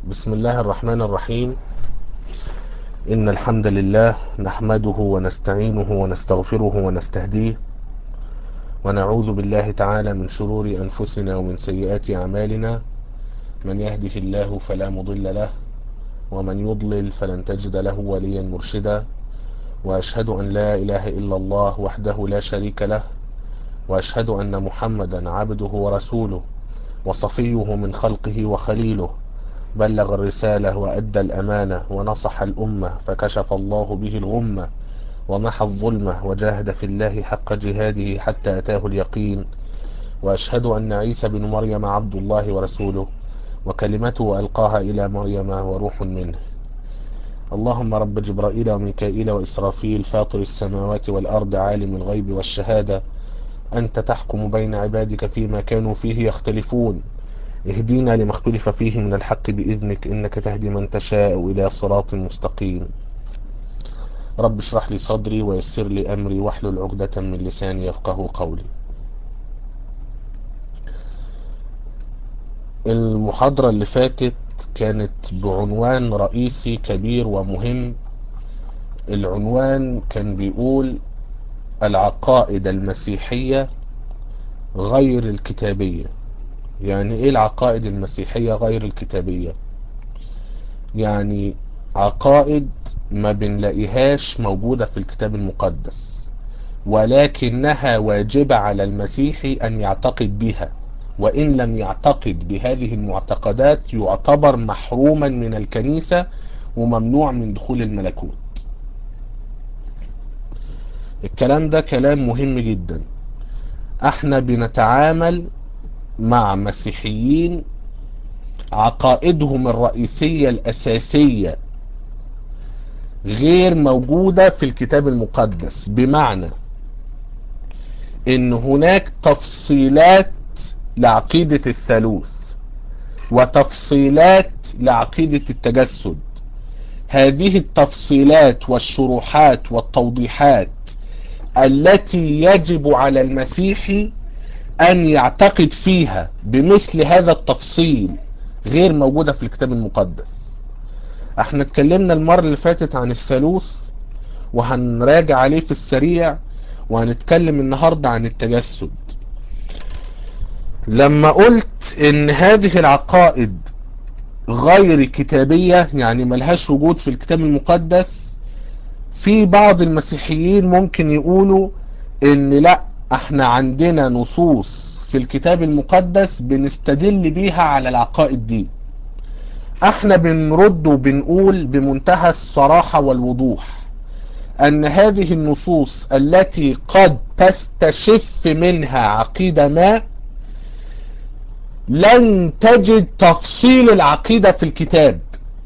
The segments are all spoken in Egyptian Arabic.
بسم الله الرحمن الرحيم إن الحمد لله نحمده ونستعينه ونستغفره ونستهديه ونعوذ بالله تعالى من شرور أنفسنا ومن سيئات أعمالنا من يهده الله فلا مضل له ومن يضلل فلن تجد له وليا مرشدا وأشهد أن لا إله إلا الله وحده لا شريك له وأشهد أن محمدا عبده ورسوله وصفيه من خلقه وخليله بلغ الرسالة وأدى الأمانة ونصح الأمة فكشف الله به الغمة ومحى الظلمة وجاهد في الله حق جهاده حتى أتاه اليقين وأشهد أن عيسى بن مريم عبد الله ورسوله وكلمته ألقاها إلى مريم وروح منه اللهم رب جبرائيل وميكائيل وإسرافيل فاطر السماوات والأرض عالم الغيب والشهادة أنت تحكم بين عبادك فيما كانوا فيه يختلفون اهدينا لما اختلف فيه من الحق بإذنك إنك تهدي من تشاء إلى صراط مستقيم رب اشرح لي صدري ويسر لي أمري واحلل عقدة من لساني يفقه قولي المحاضرة اللي فاتت كانت بعنوان رئيسي كبير ومهم العنوان كان بيقول العقائد المسيحية غير الكتابية يعني ايه العقائد المسيحية غير الكتابية يعني عقائد ما بنلاقيهاش موجودة في الكتاب المقدس ولكنها واجبة على المسيحي ان يعتقد بها وان لم يعتقد بهذه المعتقدات يعتبر محروما من الكنيسة وممنوع من دخول الملكوت الكلام ده كلام مهم جدا احنا بنتعامل مع مسيحيين عقائدهم الرئيسية الأساسية غير موجودة في الكتاب المقدس بمعنى ان هناك تفصيلات لعقيدة الثالوث وتفصيلات لعقيدة التجسد هذه التفصيلات والشروحات والتوضيحات التي يجب على المسيحي أن يعتقد فيها بمثل هذا التفصيل غير موجودة في الكتاب المقدس احنا اتكلمنا المرة اللي فاتت عن الثالوث وهنراجع عليه في السريع وهنتكلم النهاردة عن التجسد لما قلت ان هذه العقائد غير كتابية يعني ملهاش وجود في الكتاب المقدس في بعض المسيحيين ممكن يقولوا ان لا احنا عندنا نصوص في الكتاب المقدس بنستدل بيها على العقائد دي احنا بنرد وبنقول بمنتهى الصراحة والوضوح ان هذه النصوص التي قد تستشف منها عقيدة ما لن تجد تفصيل العقيدة في الكتاب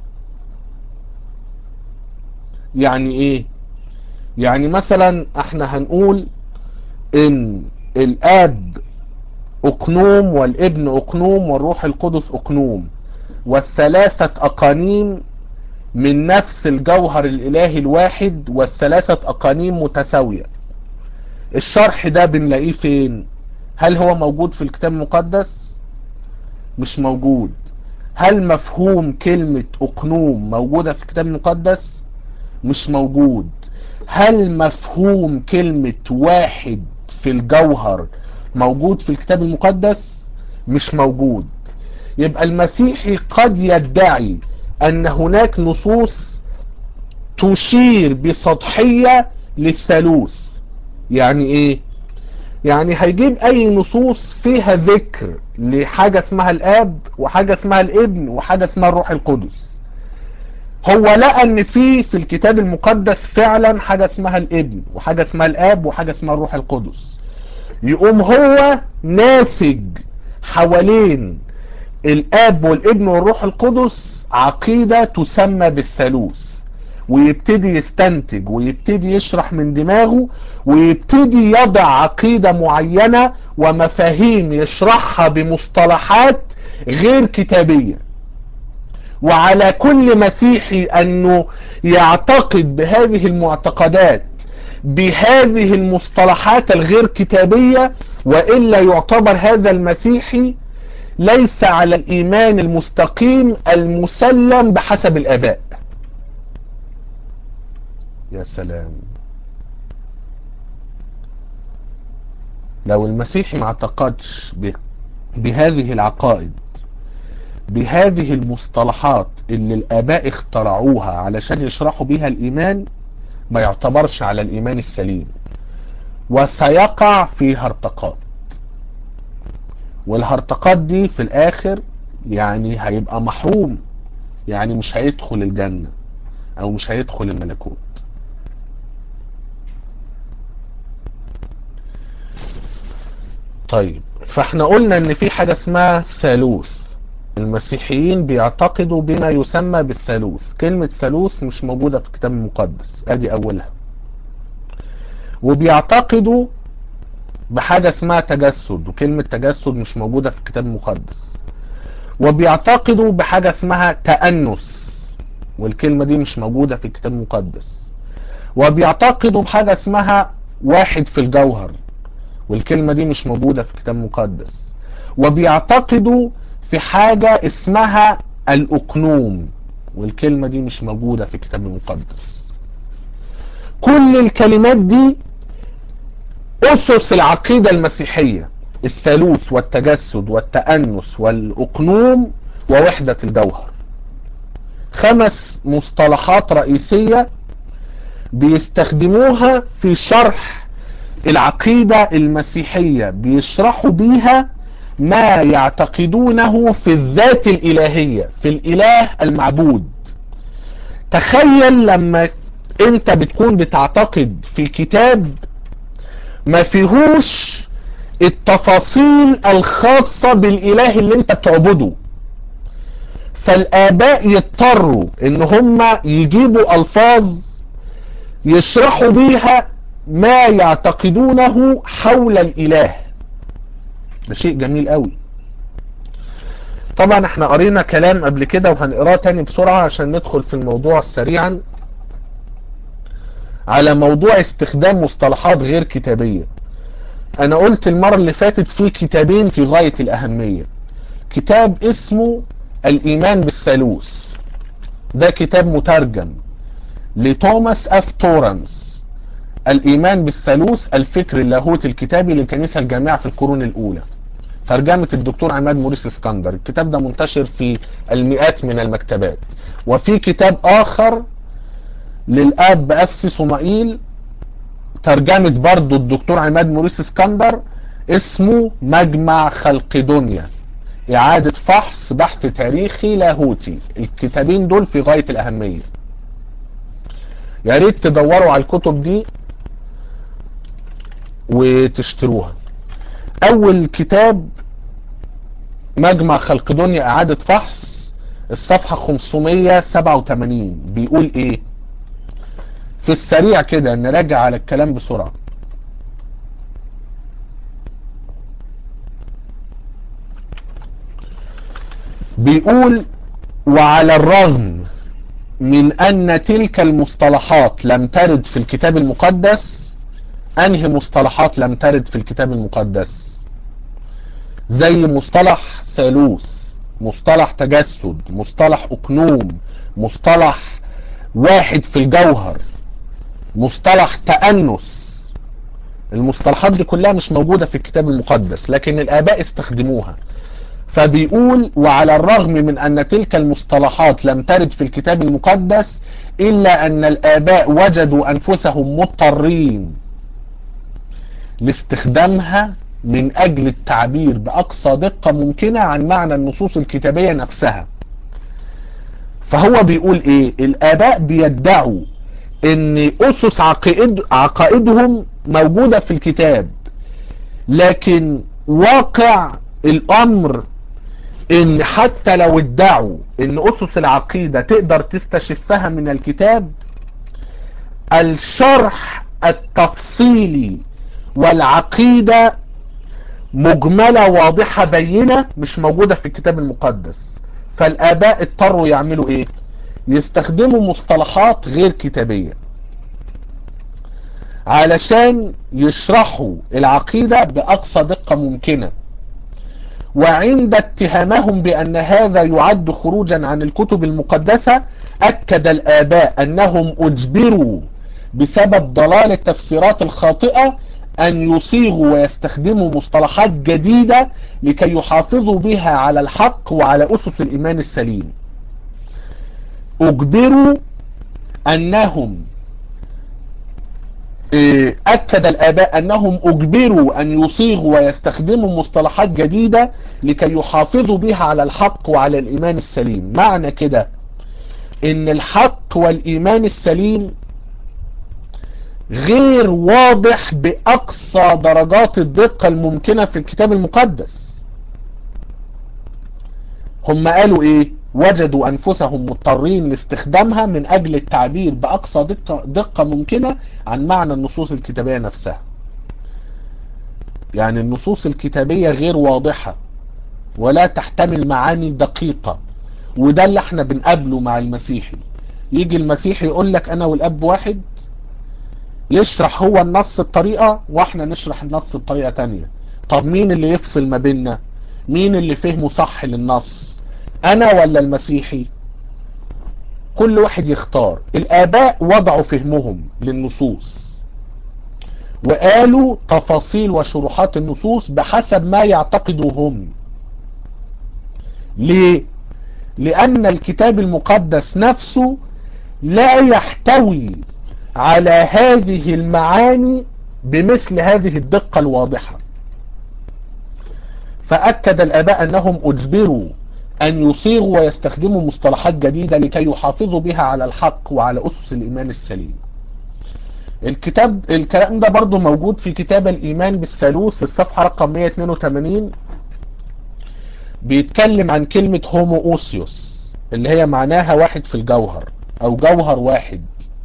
يعني ايه يعني مثلا احنا هنقول ان الاب اقنوم والابن اقنوم والروح القدس اقنوم والثلاثة اقانيم من نفس الجوهر الالهي الواحد والثلاثة اقانيم متساوية الشرح ده بنلاقيه فين هل هو موجود في الكتاب المقدس مش موجود هل مفهوم كلمة اقنوم موجودة في الكتاب المقدس مش موجود هل مفهوم كلمة واحد في الجوهر موجود في الكتاب المقدس مش موجود يبقى المسيحي قد يدعي ان هناك نصوص تشير بسطحية للثالوث يعني ايه يعني هيجيب اي نصوص فيها ذكر لحاجة اسمها الاب وحاجة اسمها الابن وحاجة اسمها الروح القدس هو لقى ان في في الكتاب المقدس فعلا حاجة اسمها الابن وحاجة اسمها الاب وحاجة اسمها الروح القدس يقوم هو ناسج حوالين الاب والابن والروح القدس عقيدة تسمى بالثالوث ويبتدي يستنتج ويبتدي يشرح من دماغه ويبتدي يضع عقيدة معينة ومفاهيم يشرحها بمصطلحات غير كتابية وعلى كل مسيحي انه يعتقد بهذه المعتقدات بهذه المصطلحات الغير كتابية وإلا يعتبر هذا المسيحي ليس على الإيمان المستقيم المسلم بحسب الآباء يا سلام لو المسيحي ما اعتقدش بهذه العقائد بهذه المصطلحات اللي الآباء اخترعوها علشان يشرحوا بيها الإيمان ما يعتبرش على الإيمان السليم وسيقع في هرطقات والهرطقات دي في الآخر يعني هيبقى محروم يعني مش هيدخل الجنة أو مش هيدخل الملكوت طيب فاحنا قلنا ان في حاجة اسمها ثالوث المسيحيين بيعتقدوا بما يسمى بالثالوث كلمة ثالوث مش موجودة في الكتاب المقدس ادي اولها وبيعتقدوا بحاجة اسمها تجسد وكلمة تجسد مش موجودة في الكتاب المقدس وبيعتقدوا بحاجة اسمها تأنس والكلمة دي مش موجودة في الكتاب المقدس وبيعتقدوا بحاجة اسمها واحد في الجوهر والكلمة دي مش موجودة في الكتاب المقدس وبيعتقدوا في حاجة اسمها الأقنوم والكلمة دي مش موجودة في الكتاب المقدس كل الكلمات دي أسس العقيدة المسيحية الثالوث والتجسد والتأنس والأقنوم ووحدة الجوهر خمس مصطلحات رئيسية بيستخدموها في شرح العقيدة المسيحية بيشرحوا بيها ما يعتقدونه في الذات الإلهية في الإله المعبود تخيل لما انت بتكون بتعتقد في كتاب ما فيهوش التفاصيل الخاصة بالإله اللي انت بتعبده فالآباء يضطروا ان هم يجيبوا ألفاظ يشرحوا بيها ما يعتقدونه حول الإله ده شيء جميل قوي طبعا احنا قرينا كلام قبل كده وهنقراه تاني بسرعة عشان ندخل في الموضوع سريعا على موضوع استخدام مصطلحات غير كتابية انا قلت المرة اللي فاتت في كتابين في غاية الاهمية كتاب اسمه الايمان بالثالوث ده كتاب مترجم لتوماس اف تورنس الايمان بالثالوث الفكر اللاهوتي الكتابي للكنيسة الجامعة في القرون الاولى ترجمة الدكتور عماد موريس اسكندر الكتاب ده منتشر في المئات من المكتبات وفي كتاب اخر للاب افسي صمائيل ترجمة برضو الدكتور عماد موريس اسكندر اسمه مجمع خلق دنيا اعادة فحص بحث تاريخي لاهوتي الكتابين دول في غاية الاهمية يا ريت تدوروا على الكتب دي وتشتروها اول كتاب مجمع خلق دنيا اعادة فحص الصفحة 587 بيقول ايه في السريع كده نراجع على الكلام بسرعة بيقول وعلى الرغم من ان تلك المصطلحات لم ترد في الكتاب المقدس انهي مصطلحات لم ترد في الكتاب المقدس زي مصطلح ثالوث مصطلح تجسد مصطلح اقنوم مصطلح واحد في الجوهر مصطلح تأنس المصطلحات دي كلها مش موجودة في الكتاب المقدس لكن الآباء استخدموها فبيقول وعلى الرغم من أن تلك المصطلحات لم ترد في الكتاب المقدس إلا أن الآباء وجدوا أنفسهم مضطرين لاستخدامها من أجل التعبير بأقصى دقة ممكنة عن معنى النصوص الكتابية نفسها فهو بيقول إيه الآباء بيدعوا ان اسس عقائد عقائدهم موجودة في الكتاب لكن واقع الامر ان حتى لو ادعوا ان اسس العقيدة تقدر تستشفها من الكتاب الشرح التفصيلي والعقيدة مجملة واضحة بينة مش موجودة في الكتاب المقدس فالاباء اضطروا يعملوا ايه يستخدموا مصطلحات غير كتابية علشان يشرحوا العقيدة بأقصى دقة ممكنة وعند اتهامهم بأن هذا يعد خروجا عن الكتب المقدسة أكد الآباء أنهم أجبروا بسبب ضلال التفسيرات الخاطئة أن يصيغوا ويستخدموا مصطلحات جديدة لكي يحافظوا بها على الحق وعلى أسس الإيمان السليم أجبروا أنهم أكد الآباء أنهم أجبروا أن يصيغوا ويستخدموا مصطلحات جديدة لكي يحافظوا بها على الحق وعلى الإيمان السليم معنى كده إن الحق والإيمان السليم غير واضح بأقصى درجات الدقة الممكنة في الكتاب المقدس هم قالوا إيه وجدوا أنفسهم مضطرين لاستخدامها من أجل التعبير بأقصى دقة, دقة ممكنة عن معنى النصوص الكتابية نفسها يعني النصوص الكتابية غير واضحة ولا تحتمل معاني دقيقة وده اللي احنا بنقابله مع المسيحي يجي المسيحي يقول لك انا والاب واحد يشرح هو النص بطريقة واحنا نشرح النص بطريقة تانية طب مين اللي يفصل ما بيننا مين اللي فهمه صح للنص انا ولا المسيحي كل واحد يختار الاباء وضعوا فهمهم للنصوص وقالوا تفاصيل وشروحات النصوص بحسب ما يعتقدوا هم ليه لان الكتاب المقدس نفسه لا يحتوي على هذه المعاني بمثل هذه الدقة الواضحة فأكد الآباء أنهم أجبروا أن يصيغوا ويستخدموا مصطلحات جديدة لكي يحافظوا بها على الحق وعلى أسس الإيمان السليم الكتاب الكلام ده برضو موجود في كتاب الإيمان بالثالوث في الصفحة رقم 182 بيتكلم عن كلمة هومو أوسيوس اللي هي معناها واحد في الجوهر أو جوهر واحد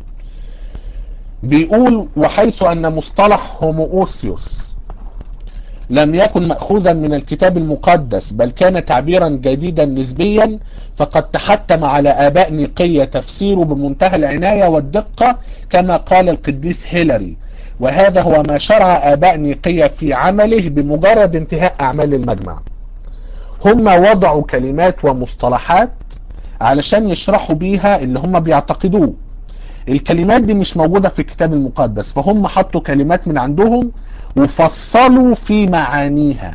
بيقول وحيث أن مصطلح هومو أوسيوس لم يكن مأخوذا من الكتاب المقدس بل كان تعبيرا جديدا نسبيا فقد تحتم على آباء نيقية تفسيره بمنتهى العناية والدقة كما قال القديس هيلاري وهذا هو ما شرع آباء نيقية في عمله بمجرد انتهاء أعمال المجمع هم وضعوا كلمات ومصطلحات علشان يشرحوا بيها اللي هم بيعتقدوه الكلمات دي مش موجودة في الكتاب المقدس فهم حطوا كلمات من عندهم وفصلوا في معانيها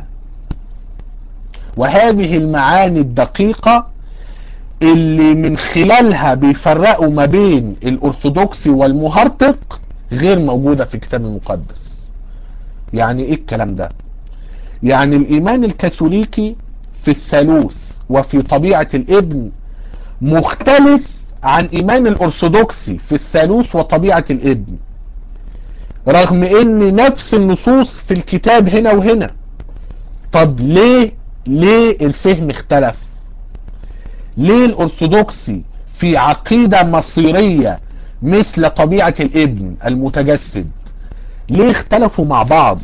وهذه المعاني الدقيقة اللي من خلالها بيفرقوا ما بين الأرثوذكسي والمهرطق غير موجودة في الكتاب المقدس يعني ايه الكلام ده يعني الإيمان الكاثوليكي في الثالوث وفي طبيعة الابن مختلف عن إيمان الأرثوذكسي في الثالوث وطبيعة الابن رغم ان نفس النصوص في الكتاب هنا وهنا طب ليه ليه الفهم اختلف ليه الارثوذكسي في عقيدة مصيرية مثل طبيعة الابن المتجسد ليه اختلفوا مع بعض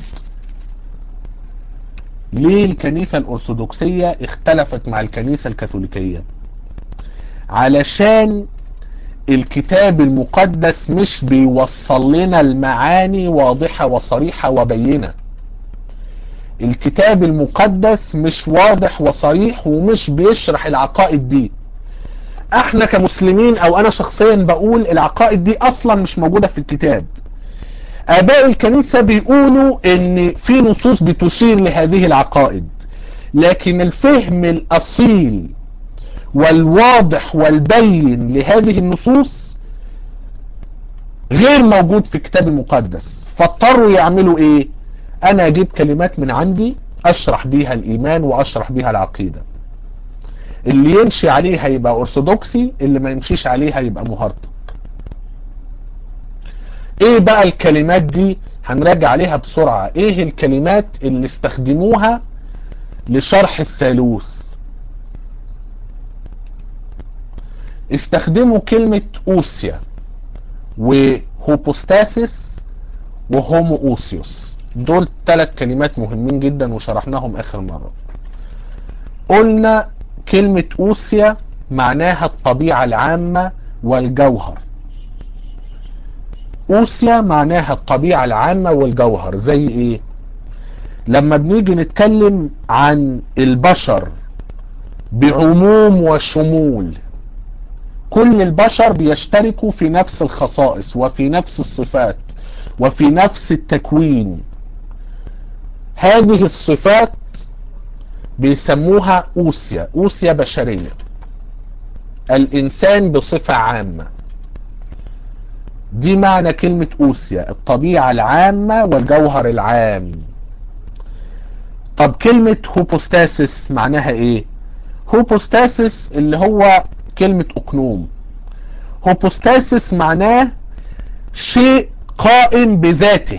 ليه الكنيسة الارثوذكسية اختلفت مع الكنيسة الكاثوليكية علشان الكتاب المقدس مش بيوصل لنا المعاني واضحة وصريحة وبينة الكتاب المقدس مش واضح وصريح ومش بيشرح العقائد دي احنا كمسلمين او انا شخصيا بقول العقائد دي اصلا مش موجودة في الكتاب اباء الكنيسة بيقولوا ان في نصوص بتشير لهذه العقائد لكن الفهم الاصيل والواضح والبين لهذه النصوص غير موجود في الكتاب المقدس فاضطروا يعملوا ايه انا اجيب كلمات من عندي اشرح بيها الايمان واشرح بيها العقيدة اللي يمشي عليه هيبقى ارثوذكسي اللي ما يمشيش عليه هيبقى مهرطق ايه بقى الكلمات دي هنراجع عليها بسرعة ايه الكلمات اللي استخدموها لشرح الثالوث استخدموا كلمة اوسيا وهوبوستاسيس وهومو اوسيوس دول ثلاث كلمات مهمين جدا وشرحناهم اخر مرة قلنا كلمة اوسيا معناها الطبيعة العامة والجوهر اوسيا معناها الطبيعة العامة والجوهر زي ايه لما بنيجي نتكلم عن البشر بعموم وشمول كل البشر بيشتركوا في نفس الخصائص وفي نفس الصفات وفي نفس التكوين هذه الصفات بيسموها أوسيا أوسيا بشرية الإنسان بصفة عامة دي معنى كلمة أوسيا الطبيعة العامة والجوهر العام طب كلمة هوبوستاسيس معناها ايه هوبوستاسيس اللي هو كلمة أقنوم هوبوستاسيس معناه شيء قائم بذاته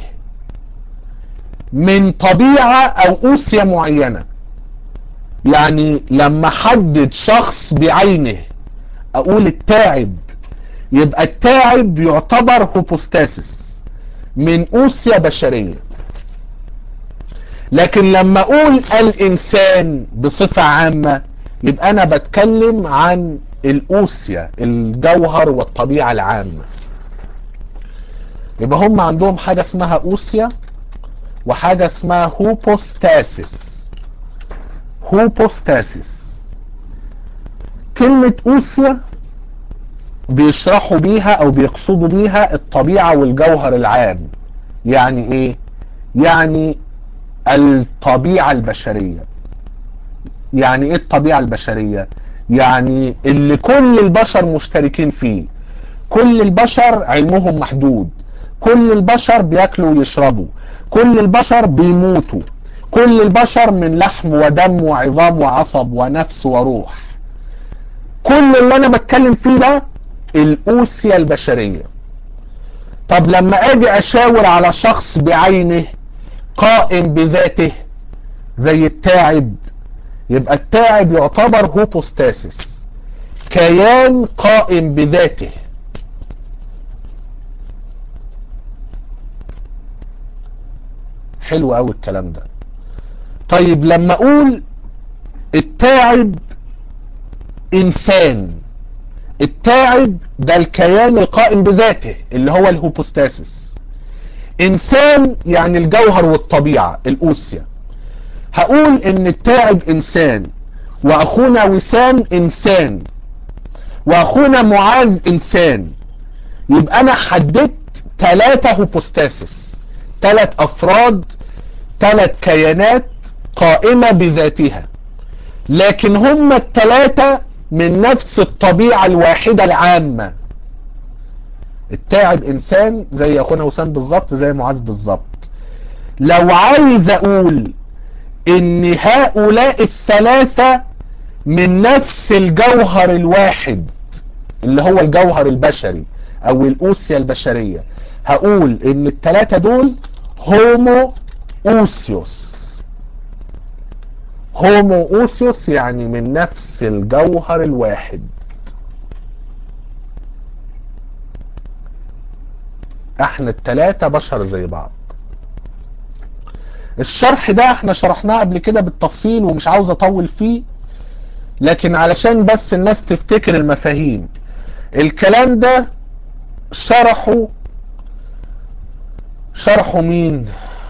من طبيعة أو أوسيا معينة يعني لما حدد شخص بعينه أقول التاعب يبقى التاعب يعتبر هوبوستاسيس من أوسيا بشرية لكن لما أقول الإنسان بصفة عامة يبقى أنا بتكلم عن الأوسيا الجوهر والطبيعة العامة يبقى هم عندهم حاجة اسمها أوسيا وحاجة اسمها هوبوستاسيس هوبوستاسيس كلمة أوسيا بيشرحوا بيها او بيقصدوا بيها الطبيعة والجوهر العام يعني ايه يعني الطبيعة البشرية يعني ايه الطبيعة البشرية يعني اللي كل البشر مشتركين فيه كل البشر علمهم محدود كل البشر بياكلوا ويشربوا كل البشر بيموتوا كل البشر من لحم ودم وعظام وعصب ونفس وروح كل اللي انا بتكلم فيه ده الأوسيا البشرية طب لما اجي اشاور على شخص بعينه قائم بذاته زي التاعب يبقى التاعب يعتبر هوبوستاسيس كيان قائم بذاته حلو قوي الكلام ده طيب لما اقول التاعب انسان التاعب ده الكيان القائم بذاته اللي هو الهوبوستاسيس انسان يعني الجوهر والطبيعة الاوسيا هقول ان التاعب انسان واخونا وسام انسان واخونا معاذ انسان يبقى انا حددت ثلاثة هوبوستاسيس ثلاث افراد ثلاث كيانات قائمة بذاتها لكن هم الثلاثة من نفس الطبيعة الواحدة العامة التاعب انسان زي اخونا وسام بالظبط زي معاذ بالظبط لو عايز اقول ان هؤلاء الثلاثة من نفس الجوهر الواحد اللي هو الجوهر البشري او الاوسيا البشرية هقول ان الثلاثة دول هومو اوسيوس هومو اوسيوس يعني من نفس الجوهر الواحد احنا التلاتة بشر زي بعض الشرح ده احنا شرحناه قبل كده بالتفصيل ومش عاوز اطول فيه لكن علشان بس الناس تفتكر المفاهيم الكلام ده شرحه شرحه مين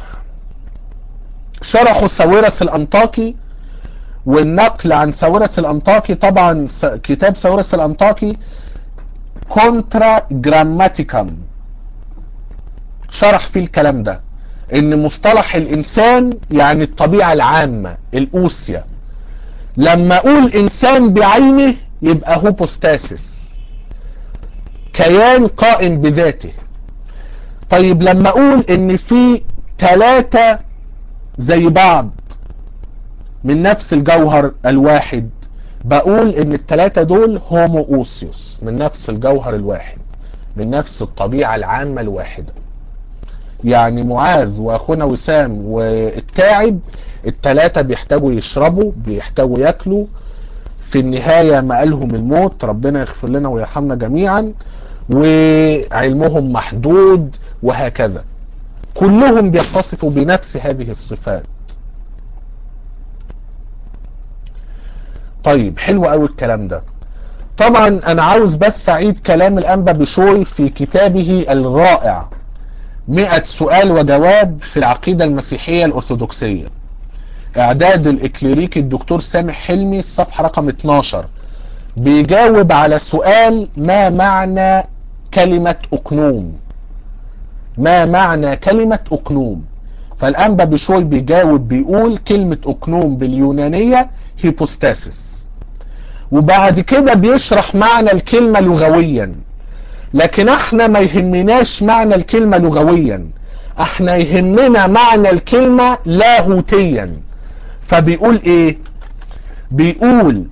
شرحه ساويرس الانطاكي والنقل عن ساويرس الانطاكي طبعا كتاب ساويرس الانطاكي كونترا جراماتيكم شرح فيه الكلام ده ان مصطلح الانسان يعني الطبيعة العامة الاوسيا لما اقول انسان بعينه يبقى هوبوستاسيس كيان قائم بذاته طيب لما اقول ان في ثلاثة زي بعض من نفس الجوهر الواحد بقول ان الثلاثة دول هومو اوسيوس من نفس الجوهر الواحد من نفس الطبيعة العامة الواحدة يعني معاذ واخونا وسام والتاعب الثلاثة بيحتاجوا يشربوا بيحتاجوا ياكلوا في النهاية مقالهم الموت ربنا يغفر لنا ويرحمنا جميعا وعلمهم محدود وهكذا كلهم بيتصفوا بنفس هذه الصفات طيب حلو قوي الكلام ده طبعا انا عاوز بس اعيد كلام الانبا بشوي في كتابه الرائع مئة سؤال وجواب في العقيدة المسيحية الأرثوذكسية إعداد الإكليريكي الدكتور سامح حلمي الصفحة رقم 12 بيجاوب على سؤال ما معنى كلمة أقنوم ما معنى كلمة أقنوم فالأنبا بشوي بيجاوب بيقول كلمة أقنوم باليونانية هيبوستاسيس وبعد كده بيشرح معنى الكلمة لغويا لكن احنا ما يهمناش معنى الكلمة لغويا احنا يهمنا معنى الكلمة لاهوتيا فبيقول ايه بيقول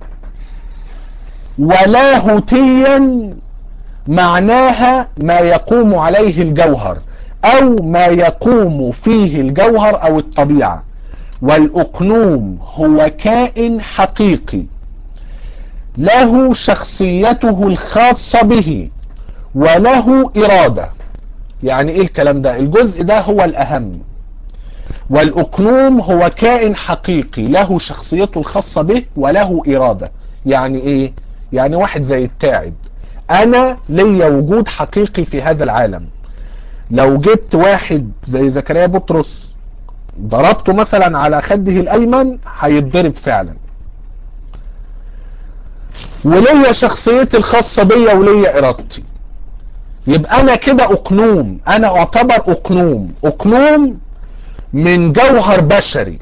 ولاهوتيا معناها ما يقوم عليه الجوهر او ما يقوم فيه الجوهر او الطبيعة والاقنوم هو كائن حقيقي له شخصيته الخاصة به وله إرادة يعني إيه الكلام ده الجزء ده هو الأهم والأقنوم هو كائن حقيقي له شخصيته الخاصة به وله إرادة يعني إيه يعني واحد زي التاعب أنا ليا وجود حقيقي في هذا العالم لو جبت واحد زي زكريا بطرس ضربته مثلا على خده الأيمن هيتضرب فعلا وليا شخصيتي الخاصة بيا وليا إرادتي يبقى انا كده اقنوم انا اعتبر اقنوم اقنوم من جوهر بشري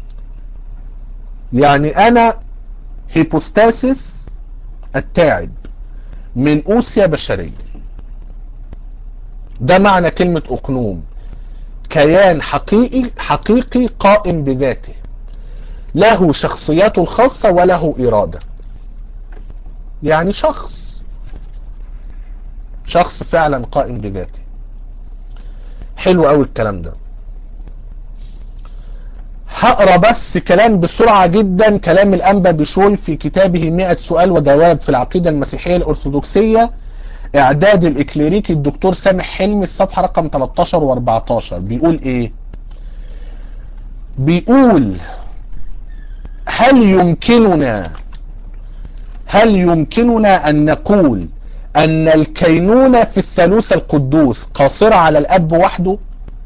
يعني انا هيبوستاسيس التاعب من اوسيا بشرية ده معنى كلمة اقنوم كيان حقيقي حقيقي قائم بذاته له شخصياته الخاصة وله إرادة يعني شخص شخص فعلا قائم بذاته حلو قوي الكلام ده هقرا بس كلام بسرعة جدا كلام الأنبا بشوي في كتابه 100 سؤال وجواب في العقيدة المسيحية الأرثوذكسية إعداد الإكليريكي الدكتور سامح حلمي الصفحة رقم 13 و14 بيقول إيه؟ بيقول هل يمكننا هل يمكننا أن نقول أن الكينونة في الثالوث القدوس قاصرة على الأب وحده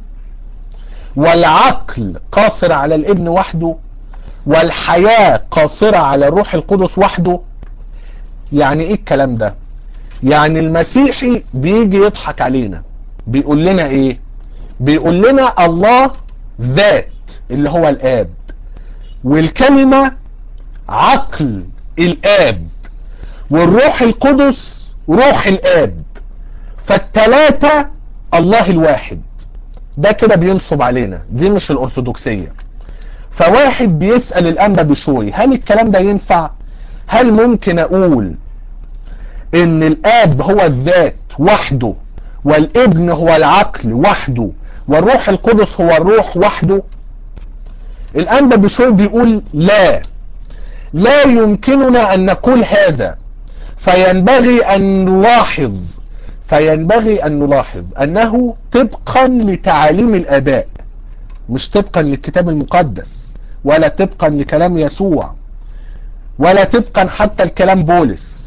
والعقل قاصر على الابن وحده والحياة قاصرة على الروح القدس وحده يعني ايه الكلام ده يعني المسيحي بيجي يضحك علينا بيقول لنا ايه بيقول لنا الله ذات اللي هو الاب والكلمة عقل الاب والروح القدس روح الاب فالتلاتة الله الواحد ده كده بينصب علينا دي مش الارثوذكسية فواحد بيسأل الانبا بشوي هل الكلام ده ينفع هل ممكن اقول ان الاب هو الذات وحده والابن هو العقل وحده والروح القدس هو الروح وحده الانبا بشوي بيقول لا لا يمكننا ان نقول هذا فينبغي ان نلاحظ فينبغي ان نلاحظ انه طبقا لتعاليم الاباء مش طبقا للكتاب المقدس ولا طبقا لكلام يسوع ولا طبقا حتى الكلام بولس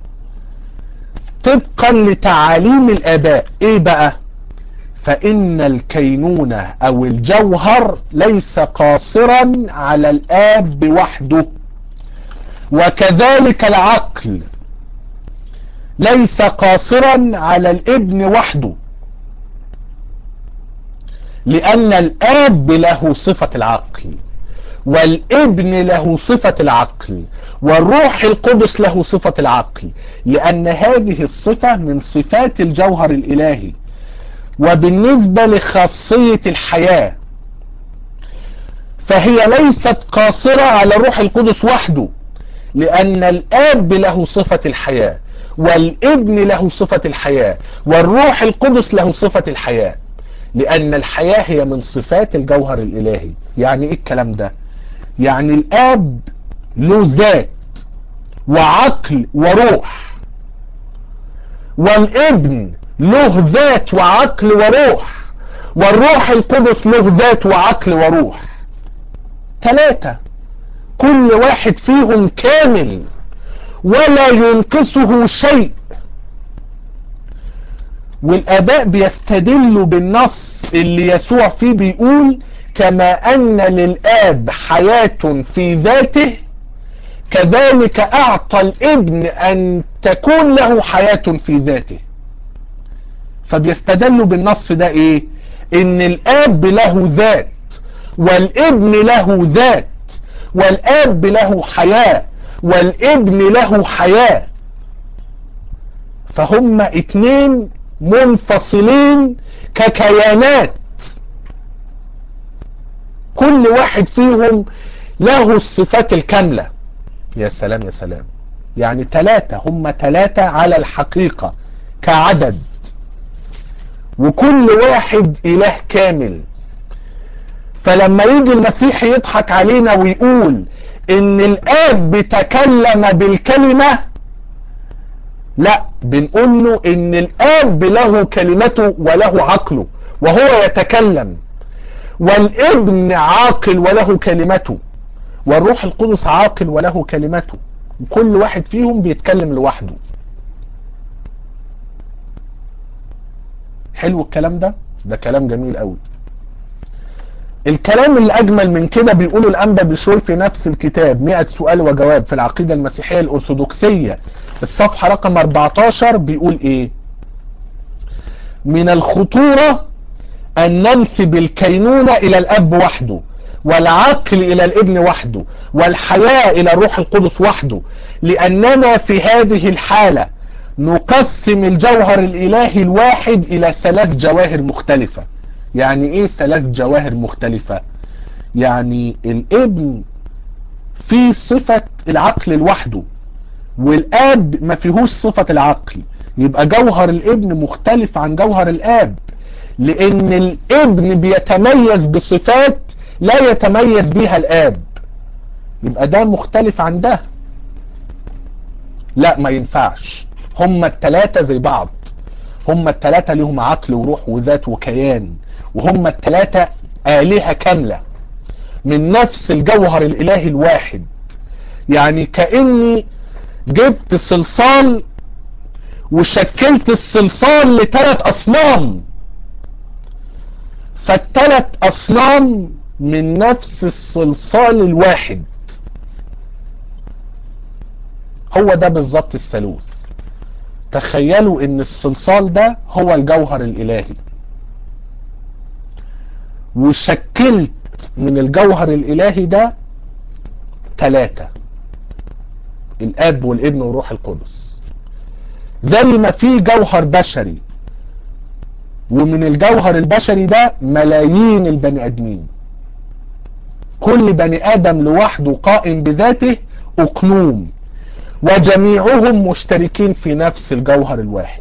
طبقا لتعاليم الاباء ايه بقى فان الكينونة او الجوهر ليس قاصرا على الاب وحده وكذلك العقل ليس قاصرا على الابن وحده لان الاب له صفة العقل والابن له صفة العقل والروح القدس له صفة العقل لان هذه الصفة من صفات الجوهر الالهي وبالنسبة لخاصية الحياة فهي ليست قاصرة على الروح القدس وحده لان الاب له صفة الحياة والابن له صفة الحياة والروح القدس له صفة الحياة لان الحياة هي من صفات الجوهر الالهي يعني ايه الكلام ده يعني الاب له ذات وعقل وروح والابن له ذات وعقل وروح والروح القدس له ذات وعقل وروح ثلاثة كل واحد فيهم كامل ولا ينقصه شيء والآباء بيستدلوا بالنص اللي يسوع فيه بيقول كما أن للآب حياة في ذاته كذلك أعطى الابن أن تكون له حياة في ذاته فبيستدلوا بالنص ده إيه إن الآب له ذات والابن له ذات والآب له حياة والابن له حياة فهم اتنين منفصلين ككيانات كل واحد فيهم له الصفات الكاملة يا سلام يا سلام يعني ثلاثة هم ثلاثة على الحقيقة كعدد وكل واحد إله كامل فلما يجي المسيح يضحك علينا ويقول ان الاب تكلم بالكلمة لا بنقول له ان الاب له كلمته وله عقله وهو يتكلم والابن عاقل وله كلمته والروح القدس عاقل وله كلمته وكل واحد فيهم بيتكلم لوحده حلو الكلام ده ده كلام جميل قوي الكلام اللي اجمل من كده بيقوله الانبا بشوي في نفس الكتاب 100 سؤال وجواب في العقيدة المسيحية الارثوذكسية الصفحة رقم 14 بيقول ايه من الخطورة ان ننسب الكينونة الى الاب وحده والعقل الى الابن وحده والحياة الى الروح القدس وحده لاننا في هذه الحالة نقسم الجوهر الالهي الواحد الى ثلاث جواهر مختلفة يعني ايه ثلاث جواهر مختلفة يعني الابن في صفة العقل لوحده والاب ما فيهوش صفة العقل يبقى جوهر الابن مختلف عن جوهر الاب لان الابن بيتميز بصفات لا يتميز بها الاب يبقى ده مختلف عن ده لا ما ينفعش هما التلاتة زي بعض هما التلاتة لهم عقل وروح وذات وكيان وهم التلاتة آلهة كاملة من نفس الجوهر الإلهي الواحد يعني كأني جبت صلصال وشكلت الصلصال لثلاث أصنام فالثلاث أصنام من نفس الصلصال الواحد هو ده بالظبط الثالوث تخيلوا ان الصلصال ده هو الجوهر الالهي وشكلت من الجوهر الالهي ده ثلاثة الاب والابن والروح القدس زي ما في جوهر بشري ومن الجوهر البشري ده ملايين البني ادمين كل بني ادم لوحده قائم بذاته اقنوم وجميعهم مشتركين في نفس الجوهر الواحد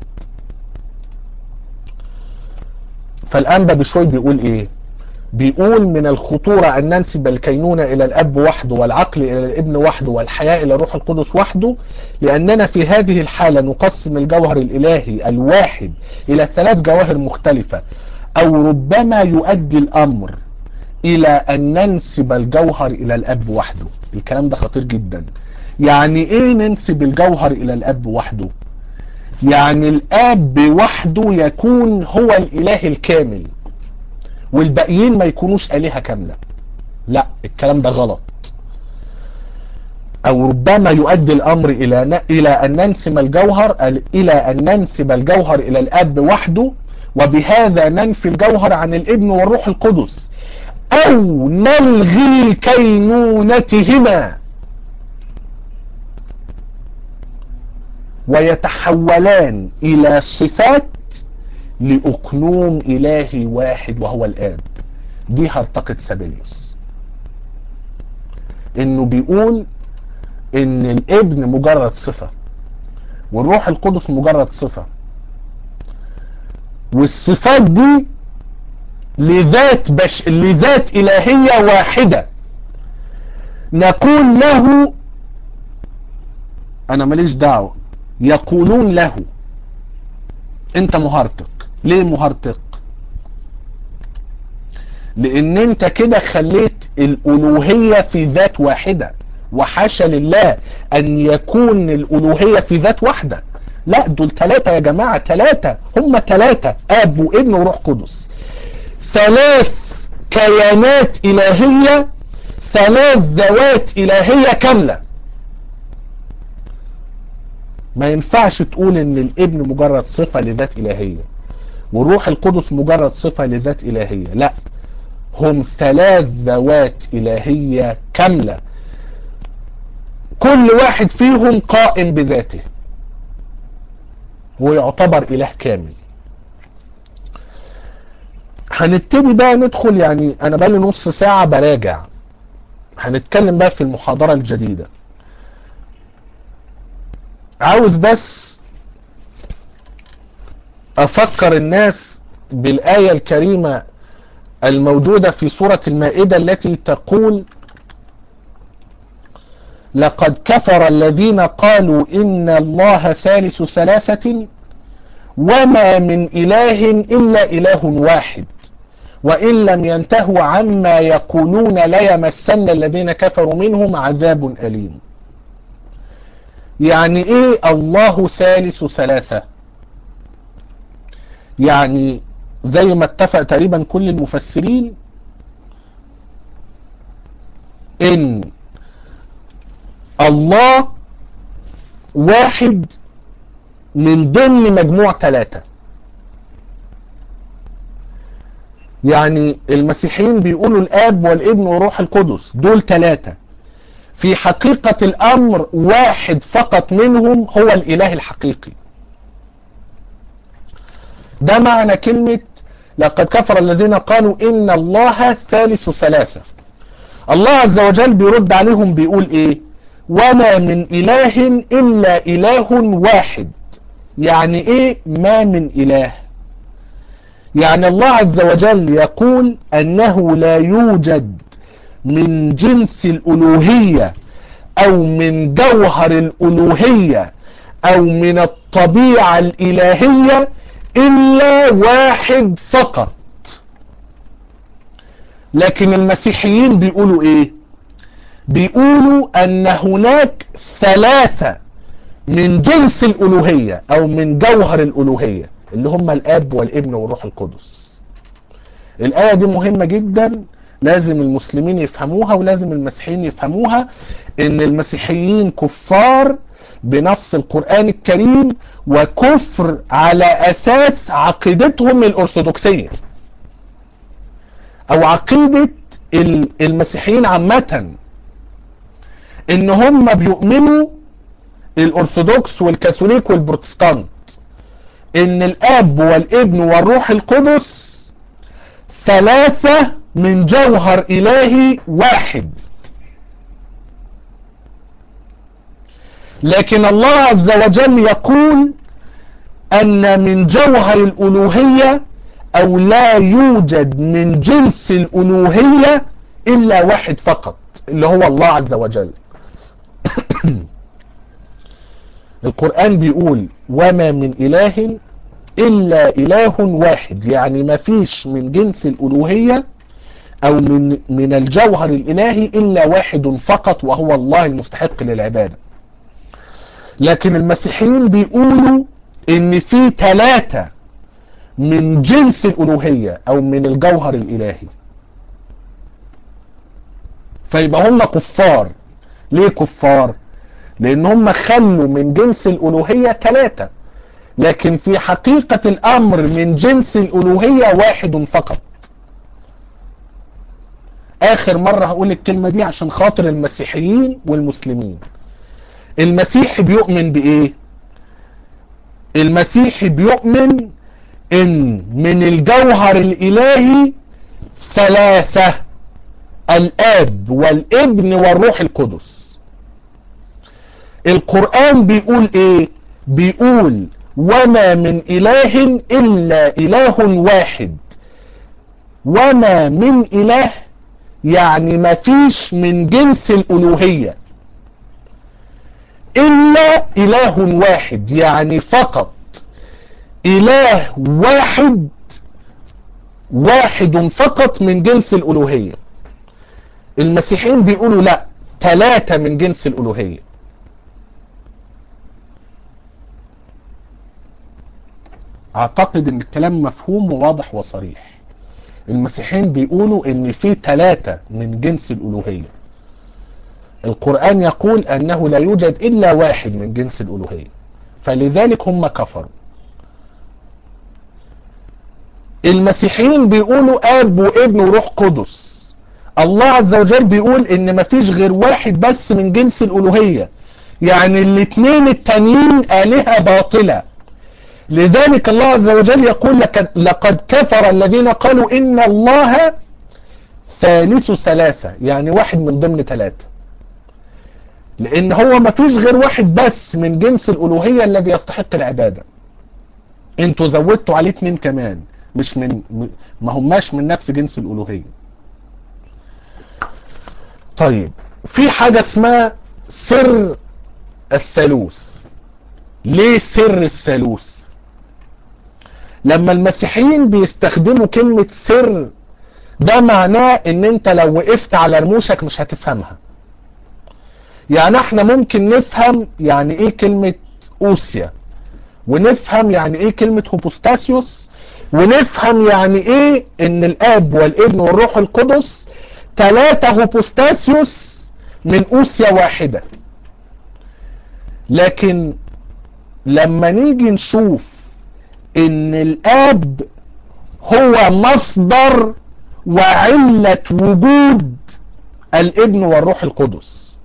فالانبا بشوي بيقول ايه بيقول من الخطورة أن ننسب الكينونة إلى الأب وحده والعقل إلى الابن وحده والحياة إلى الروح القدس وحده لأننا في هذه الحالة نقسم الجوهر الإلهي الواحد إلى ثلاث جواهر مختلفة أو ربما يؤدي الأمر إلى أن ننسب الجوهر إلى الأب وحده الكلام ده خطير جدا يعني إيه ننسب الجوهر إلى الأب وحده يعني الآب وحده يكون هو الإله الكامل والباقيين ما يكونوش آلهة كاملة لا الكلام ده غلط او ربما يؤدي الامر الى الى ان ننسب الجوهر الى ان ننسب الجوهر الى الاب وحده وبهذا ننفي الجوهر عن الابن والروح القدس او نلغي كينونتهما ويتحولان الى صفات لأقنوم إلهي واحد وهو الآب دي هرطقة سابيليوس إنه بيقول إن الابن مجرد صفة والروح القدس مجرد صفة والصفات دي لذات بش لذات إلهية واحدة نقول له أنا ماليش دعوة يقولون له أنت مهرطق ليه مهرطق لان انت كده خليت الالوهية في ذات واحدة وحاشا لله ان يكون الالوهية في ذات واحدة لا دول ثلاثة يا جماعة ثلاثة هم ثلاثة اب وابن وروح قدس ثلاث كيانات الهية ثلاث ذوات الهية كاملة ما ينفعش تقول ان الابن مجرد صفة لذات الهية والروح القدس مجرد صفة لذات الهية لا هم ثلاث ذوات الهية كاملة كل واحد فيهم قائم بذاته ويعتبر اله كامل هنبتدي بقى ندخل يعني انا بقى نص ساعة براجع هنتكلم بقى في المحاضرة الجديدة عاوز بس افكر الناس بالاية الكريمة الموجودة في سورة المائدة التي تقول لقد كفر الذين قالوا إن الله ثالث ثلاثة وما من إله إلا إله واحد وإن لم ينتهوا عما يقولون ليمسن الذين كفروا منهم عذاب أليم يعني إيه الله ثالث ثلاثة يعني زي ما اتفق تقريبا كل المفسرين ان الله واحد من ضمن مجموع ثلاثة يعني المسيحيين بيقولوا الاب والابن وروح القدس دول ثلاثة في حقيقة الامر واحد فقط منهم هو الاله الحقيقي ده معنى كلمة لقد كفر الذين قالوا ان الله ثالث ثلاثة الله عز وجل بيرد عليهم بيقول ايه وما من اله الا اله واحد يعني ايه ما من اله يعني الله عز وجل يقول انه لا يوجد من جنس الالوهية او من جوهر الالوهية او من الطبيعة الالهية الا واحد فقط لكن المسيحيين بيقولوا ايه بيقولوا ان هناك ثلاثة من جنس الالوهية او من جوهر الالوهية اللي هم الاب والابن والروح القدس الاية دي مهمة جدا لازم المسلمين يفهموها ولازم المسيحيين يفهموها ان المسيحيين كفار بنص القرآن الكريم وكفر على اساس عقيدتهم الارثوذكسية او عقيدة المسيحيين عامة ان هم بيؤمنوا الارثوذكس والكاثوليك والبروتستانت ان الاب والابن والروح القدس ثلاثة من جوهر الهي واحد لكن الله عز وجل يقول ان من جوهر الالوهية او لا يوجد من جنس الالوهية الا واحد فقط اللي هو الله عز وجل القرآن بيقول وما من اله الا اله واحد يعني ما فيش من جنس الالوهية او من, من الجوهر الالهي الا واحد فقط وهو الله المستحق للعبادة لكن المسيحيين بيقولوا ان في ثلاثة من جنس الالوهية او من الجوهر الالهي فيبقى هم كفار ليه كفار لان هم خلوا من جنس الالوهية ثلاثة لكن في حقيقة الامر من جنس الالوهية واحد فقط اخر مرة هقول الكلمة دي عشان خاطر المسيحيين والمسلمين المسيحي بيؤمن بايه المسيحي بيؤمن ان من الجوهر الالهي ثلاثة الاب والابن والروح القدس القرآن بيقول ايه بيقول وما من اله الا اله واحد وما من اله يعني ما فيش من جنس الالوهية الا اله واحد يعني فقط اله واحد واحد فقط من جنس الالوهية المسيحيين بيقولوا لا ثلاثة من جنس الالوهية اعتقد ان الكلام مفهوم وواضح وصريح المسيحيين بيقولوا ان في ثلاثة من جنس الالوهية القرآن يقول انه لا يوجد الا واحد من جنس الالوهية فلذلك هم كفروا المسيحيين بيقولوا اب وابن وروح قدس الله عز وجل بيقول ان مفيش غير واحد بس من جنس الالوهية يعني الاثنين التانيين الهة باطلة لذلك الله عز وجل يقول لك لقد كفر الذين قالوا ان الله ثالث ثلاثة يعني واحد من ضمن ثلاثة لان هو مفيش غير واحد بس من جنس الالوهية الذي يستحق العبادة انتوا زودتوا عليه اتنين كمان مش من ما هماش من نفس جنس الالوهية طيب في حاجة اسمها سر الثالوث ليه سر الثالوث لما المسيحيين بيستخدموا كلمة سر ده معناه ان انت لو وقفت على رموشك مش هتفهمها يعني احنا ممكن نفهم يعني ايه كلمة اوسيا ونفهم يعني ايه كلمة هوبوستاسيوس ونفهم يعني ايه ان الاب والابن والروح القدس ثلاثة هوبوستاسيوس من اوسيا واحدة لكن لما نيجي نشوف ان الاب هو مصدر وعلة وجود الابن والروح القدس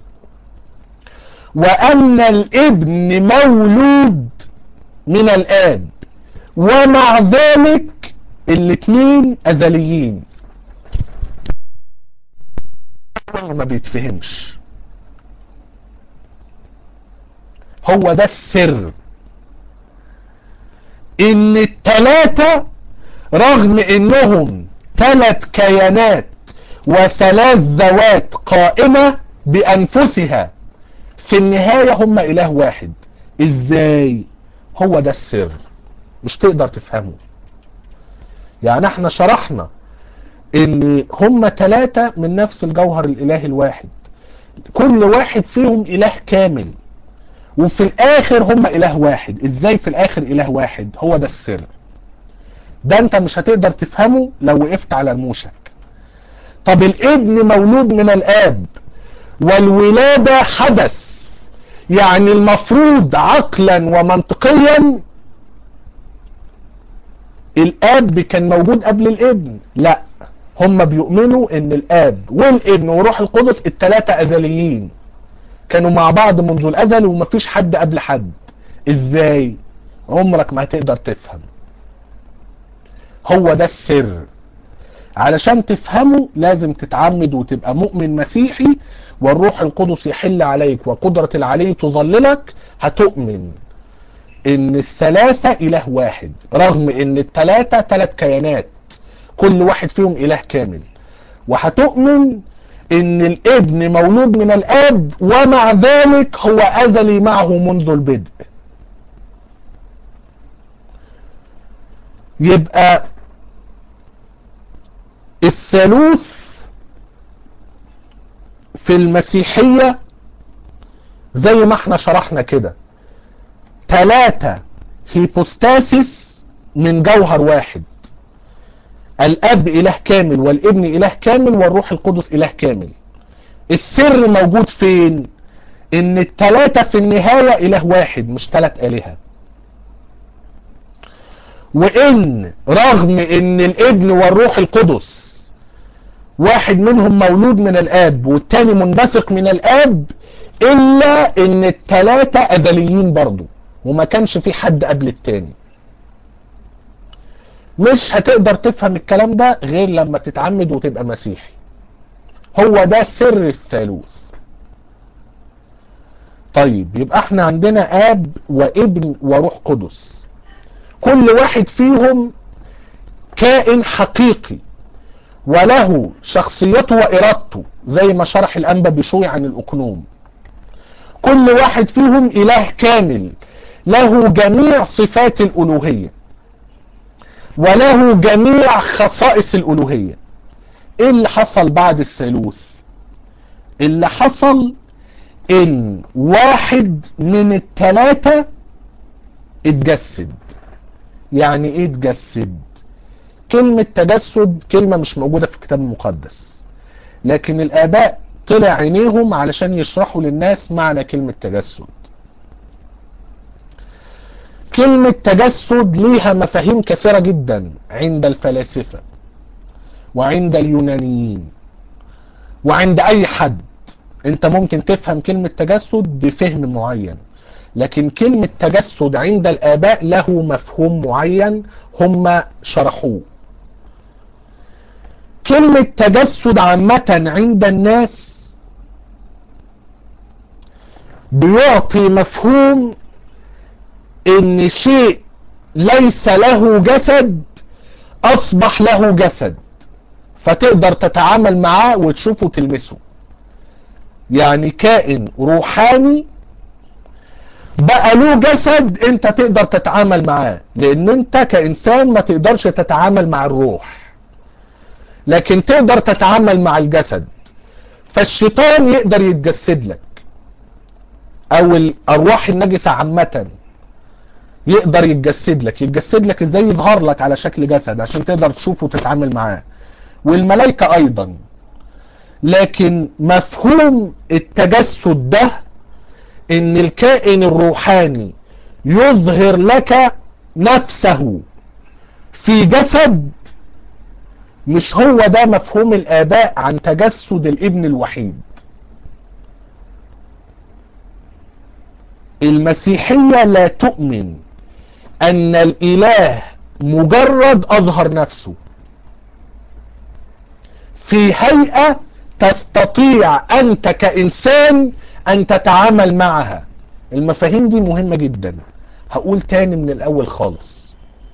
وان الابن مولود من الاب ومع ذلك الاثنين ازليين ما بيتفهمش هو ده السر ان التلاتة رغم انهم ثلاث كيانات وثلاث ذوات قائمة بانفسها في النهاية هم اله واحد ازاي هو ده السر مش تقدر تفهمه يعني احنا شرحنا ان هم ثلاثة من نفس الجوهر الاله الواحد كل واحد فيهم اله كامل وفي الاخر هم اله واحد ازاي في الاخر اله واحد هو ده السر ده انت مش هتقدر تفهمه لو وقفت على رموشك طب الابن مولود من الاب والولادة حدث يعني المفروض عقلا ومنطقيا الاب كان موجود قبل الابن لا هم بيؤمنوا ان الاب والابن وروح القدس الثلاثة ازليين كانوا مع بعض منذ الازل ومفيش حد قبل حد ازاي عمرك ما هتقدر تفهم هو ده السر علشان تفهمه لازم تتعمد وتبقى مؤمن مسيحي والروح القدس يحل عليك وقدرة العلي تظللك هتؤمن ان الثلاثة اله واحد رغم ان الثلاثة ثلاث كيانات كل واحد فيهم اله كامل وهتؤمن ان الابن مولود من الاب ومع ذلك هو ازلي معه منذ البدء يبقى الثالوث في المسيحية زي ما احنا شرحنا كده ثلاثة هيبوستاسيس من جوهر واحد الاب اله كامل والابن اله كامل والروح القدس اله كامل السر موجود فين ان التلاتة في النهاية اله واحد مش تلات الهة وان رغم ان الابن والروح القدس واحد منهم مولود من الاب والتاني منبثق من الاب الا ان التلاتة ازليين برضو وما كانش في حد قبل التاني مش هتقدر تفهم الكلام ده غير لما تتعمد وتبقى مسيحي هو ده سر الثالوث طيب يبقى احنا عندنا اب وابن وروح قدس كل واحد فيهم كائن حقيقي وله شخصيته وارادته زي ما شرح الانبا بشوي عن الاقنوم كل واحد فيهم اله كامل له جميع صفات الالوهيه وله جميع خصائص الالوهيه ايه اللي حصل بعد الثالوث اللي حصل ان واحد من الثلاثه اتجسد يعني ايه تجسد كلمة تجسد كلمة مش موجودة في الكتاب المقدس لكن الآباء طلع عينيهم علشان يشرحوا للناس معنى كلمة تجسد كلمة تجسد ليها مفاهيم كثيرة جدا عند الفلاسفة وعند اليونانيين وعند أي حد انت ممكن تفهم كلمة تجسد بفهم معين لكن كلمة تجسد عند الآباء له مفهوم معين هم شرحوه كلمة تجسد عامة عند الناس بيعطي مفهوم ان شيء ليس له جسد اصبح له جسد فتقدر تتعامل معاه وتشوفه وتلمسه يعني كائن روحاني بقى له جسد انت تقدر تتعامل معاه لان انت كانسان ما تقدرش تتعامل مع الروح لكن تقدر تتعامل مع الجسد فالشيطان يقدر يتجسد لك او الارواح النجسة عامة يقدر يتجسد لك يتجسد لك ازاي يظهر لك على شكل جسد عشان تقدر تشوفه وتتعامل معاه والملائكة ايضا لكن مفهوم التجسد ده ان الكائن الروحاني يظهر لك نفسه في جسد مش هو ده مفهوم الآباء عن تجسد الابن الوحيد المسيحية لا تؤمن أن الإله مجرد أظهر نفسه في هيئة تستطيع أنت كإنسان أن تتعامل معها المفاهيم دي مهمة جدا هقول تاني من الأول خالص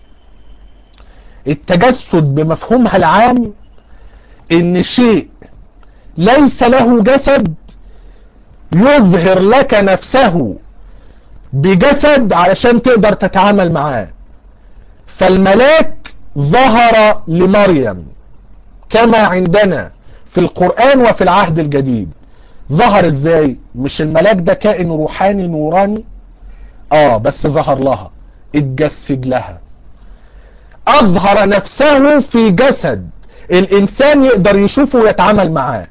التجسد بمفهومها العام ان شيء ليس له جسد يظهر لك نفسه بجسد علشان تقدر تتعامل معاه فالملاك ظهر لمريم كما عندنا في القرآن وفي العهد الجديد ظهر ازاي مش الملاك ده كائن روحاني نوراني اه بس ظهر لها اتجسد لها اظهر نفسه في جسد الانسان يقدر يشوفه ويتعامل معاه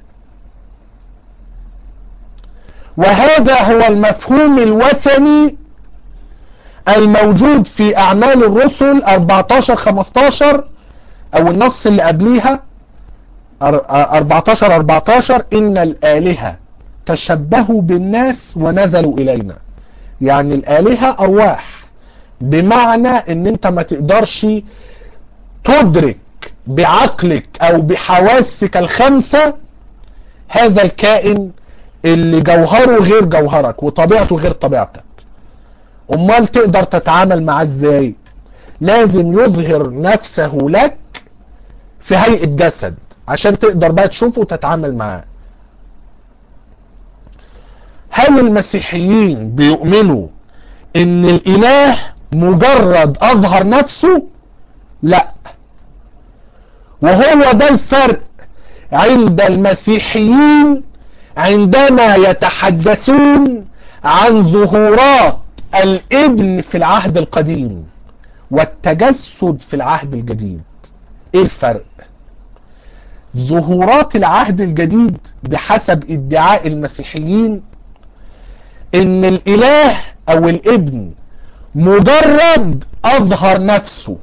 وهذا هو المفهوم الوثني الموجود في اعمال الرسل 14 15 او النص اللي قبليها 14 14 ان الالهه تشبهوا بالناس ونزلوا الينا يعني الالهه ارواح بمعنى ان انت ما تقدرش تدرك بعقلك او بحواسك الخمسة هذا الكائن اللي جوهره غير جوهرك وطبيعته غير طبيعتك امال تقدر تتعامل معاه ازاي لازم يظهر نفسه لك في هيئة جسد عشان تقدر بقى تشوفه وتتعامل معاه هل المسيحيين بيؤمنوا ان الاله مجرد اظهر نفسه لا وهو ده الفرق عند المسيحيين عندما يتحدثون عن ظهورات الابن في العهد القديم والتجسد في العهد الجديد ايه الفرق ظهورات العهد الجديد بحسب ادعاء المسيحيين ان الاله او الابن مجرد اظهر نفسه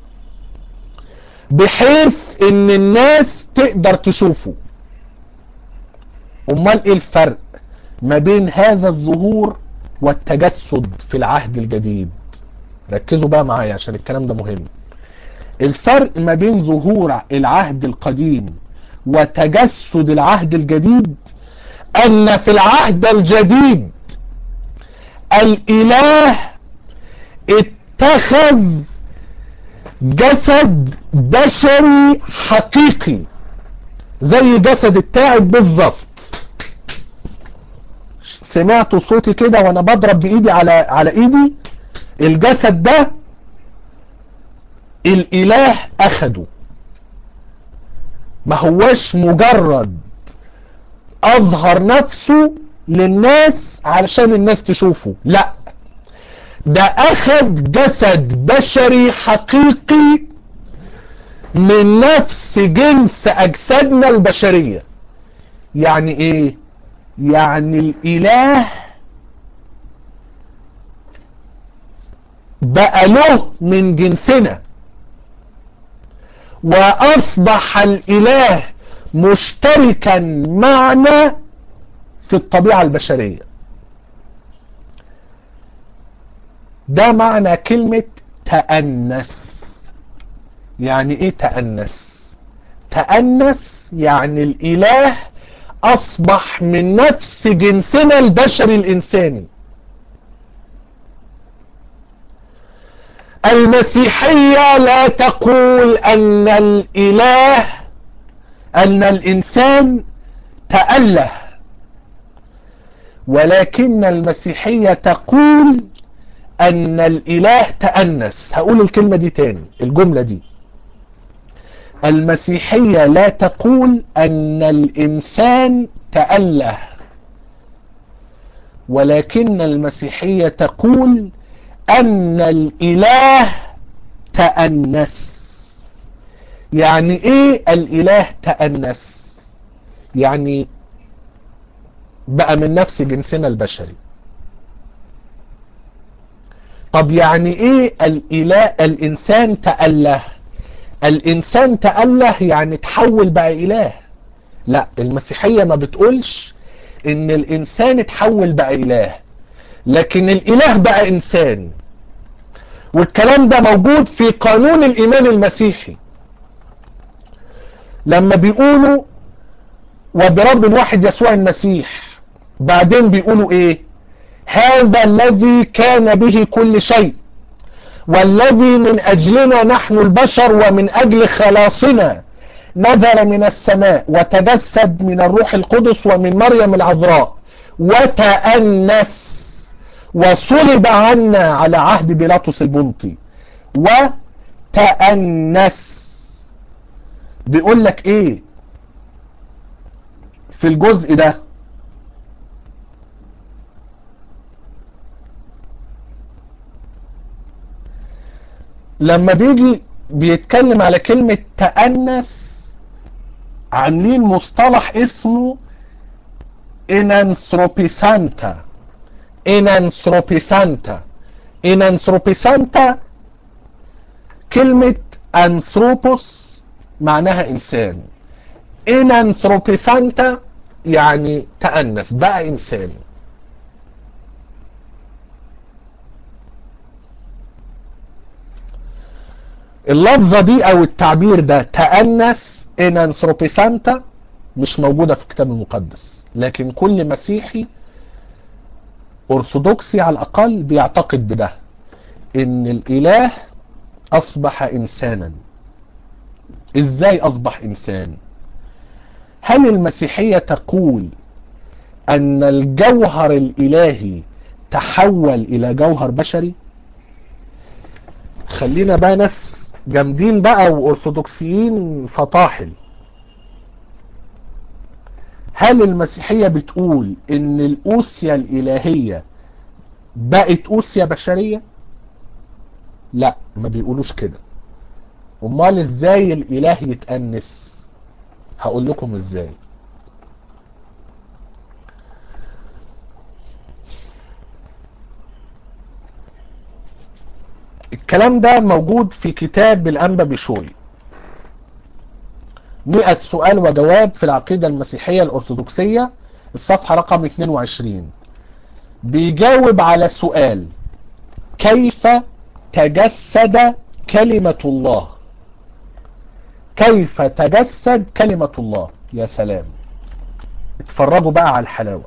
بحيث ان الناس تقدر تشوفه امال ايه الفرق ما بين هذا الظهور والتجسد في العهد الجديد ركزوا بقى معايا عشان الكلام ده مهم الفرق ما بين ظهور العهد القديم وتجسد العهد الجديد ان في العهد الجديد الاله اتخذ جسد بشري حقيقي زي جسد التاعب بالظبط سمعتوا صوتي كده وانا بضرب بايدي على على ايدي الجسد ده الاله اخده ما هوش مجرد اظهر نفسه للناس علشان الناس تشوفه لا ده اخد جسد بشري حقيقي من نفس جنس اجسادنا البشرية يعني ايه يعني الاله بقى له من جنسنا واصبح الاله مشتركا معنا في الطبيعة البشرية ده معنى كلمة تأنس يعني ايه تأنس تأنس يعني الاله اصبح من نفس جنسنا البشري الانساني المسيحية لا تقول ان الاله ان الانسان تأله ولكن المسيحية تقول ان الاله تأنس هقول الكلمة دي تاني الجملة دي المسيحية لا تقول ان الانسان تأله ولكن المسيحية تقول ان الاله تأنس يعني ايه الاله تأنس يعني بقى من نفس جنسنا البشري طب يعني ايه الاله الانسان تأله الانسان تأله يعني تحول بقى اله لا المسيحية ما بتقولش ان الانسان اتحول بقى اله لكن الاله بقى انسان والكلام ده موجود في قانون الايمان المسيحي لما بيقولوا وبرب واحد يسوع المسيح بعدين بيقولوا ايه هذا الذي كان به كل شيء والذي من اجلنا نحن البشر ومن اجل خلاصنا نزل من السماء وتجسد من الروح القدس ومن مريم العذراء وتأنس وصلب عنا على عهد بيلاطس البنطي وتأنس بيقول لك ايه في الجزء ده لما بيجي بيتكلم على كلمة تأنس عاملين مصطلح اسمه انانثروبيسانتا انانثروبيسانتا انانثروبيسانتا كلمة انثروبوس معناها انسان انانثروبيسانتا يعني تأنس بقى انسان اللفظة دي او التعبير ده تأنس انانثروبيسانتا مش موجودة في الكتاب المقدس لكن كل مسيحي ارثوذكسي على الاقل بيعتقد بده ان الاله اصبح انسانا ازاي اصبح انسان هل المسيحية تقول ان الجوهر الالهي تحول الى جوهر بشري خلينا بقى ناس جامدين بقى وارثوذكسيين فطاحل هل المسيحية بتقول ان الأوسية الإلهية بقت أوسية بشرية لا ما بيقولوش كده امال ازاي الإله يتأنس هقول لكم ازاي الكلام ده موجود في كتاب الأنبا بشوي مئة سؤال وجواب في العقيدة المسيحية الأرثوذكسية الصفحة رقم 22 بيجاوب على سؤال كيف تجسد كلمة الله كيف تجسد كلمة الله يا سلام اتفرجوا بقى على الحلاوة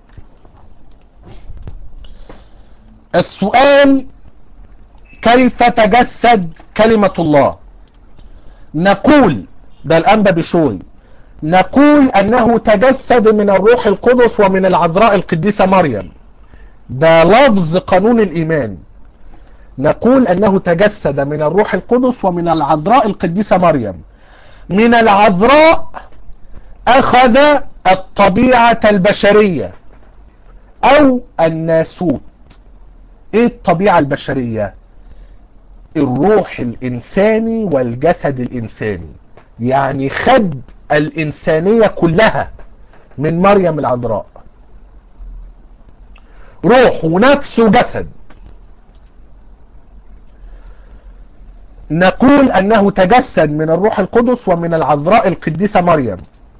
السؤال كيف تجسد كلمة الله نقول ده الأنبا بشوي نقول أنه تجسد من الروح القدس ومن العذراء القديسة مريم ده لفظ قانون الإيمان نقول أنه تجسد من الروح القدس ومن العذراء القديسة مريم من العذراء أخذ الطبيعة البشرية أو الناسوت ايه الطبيعة البشرية الروح الانساني والجسد الانساني يعني خد الانسانية كلها من مريم العذراء روح ونفس وجسد نقول انه تجسد من الروح القدس ومن العذراء القديسة مريم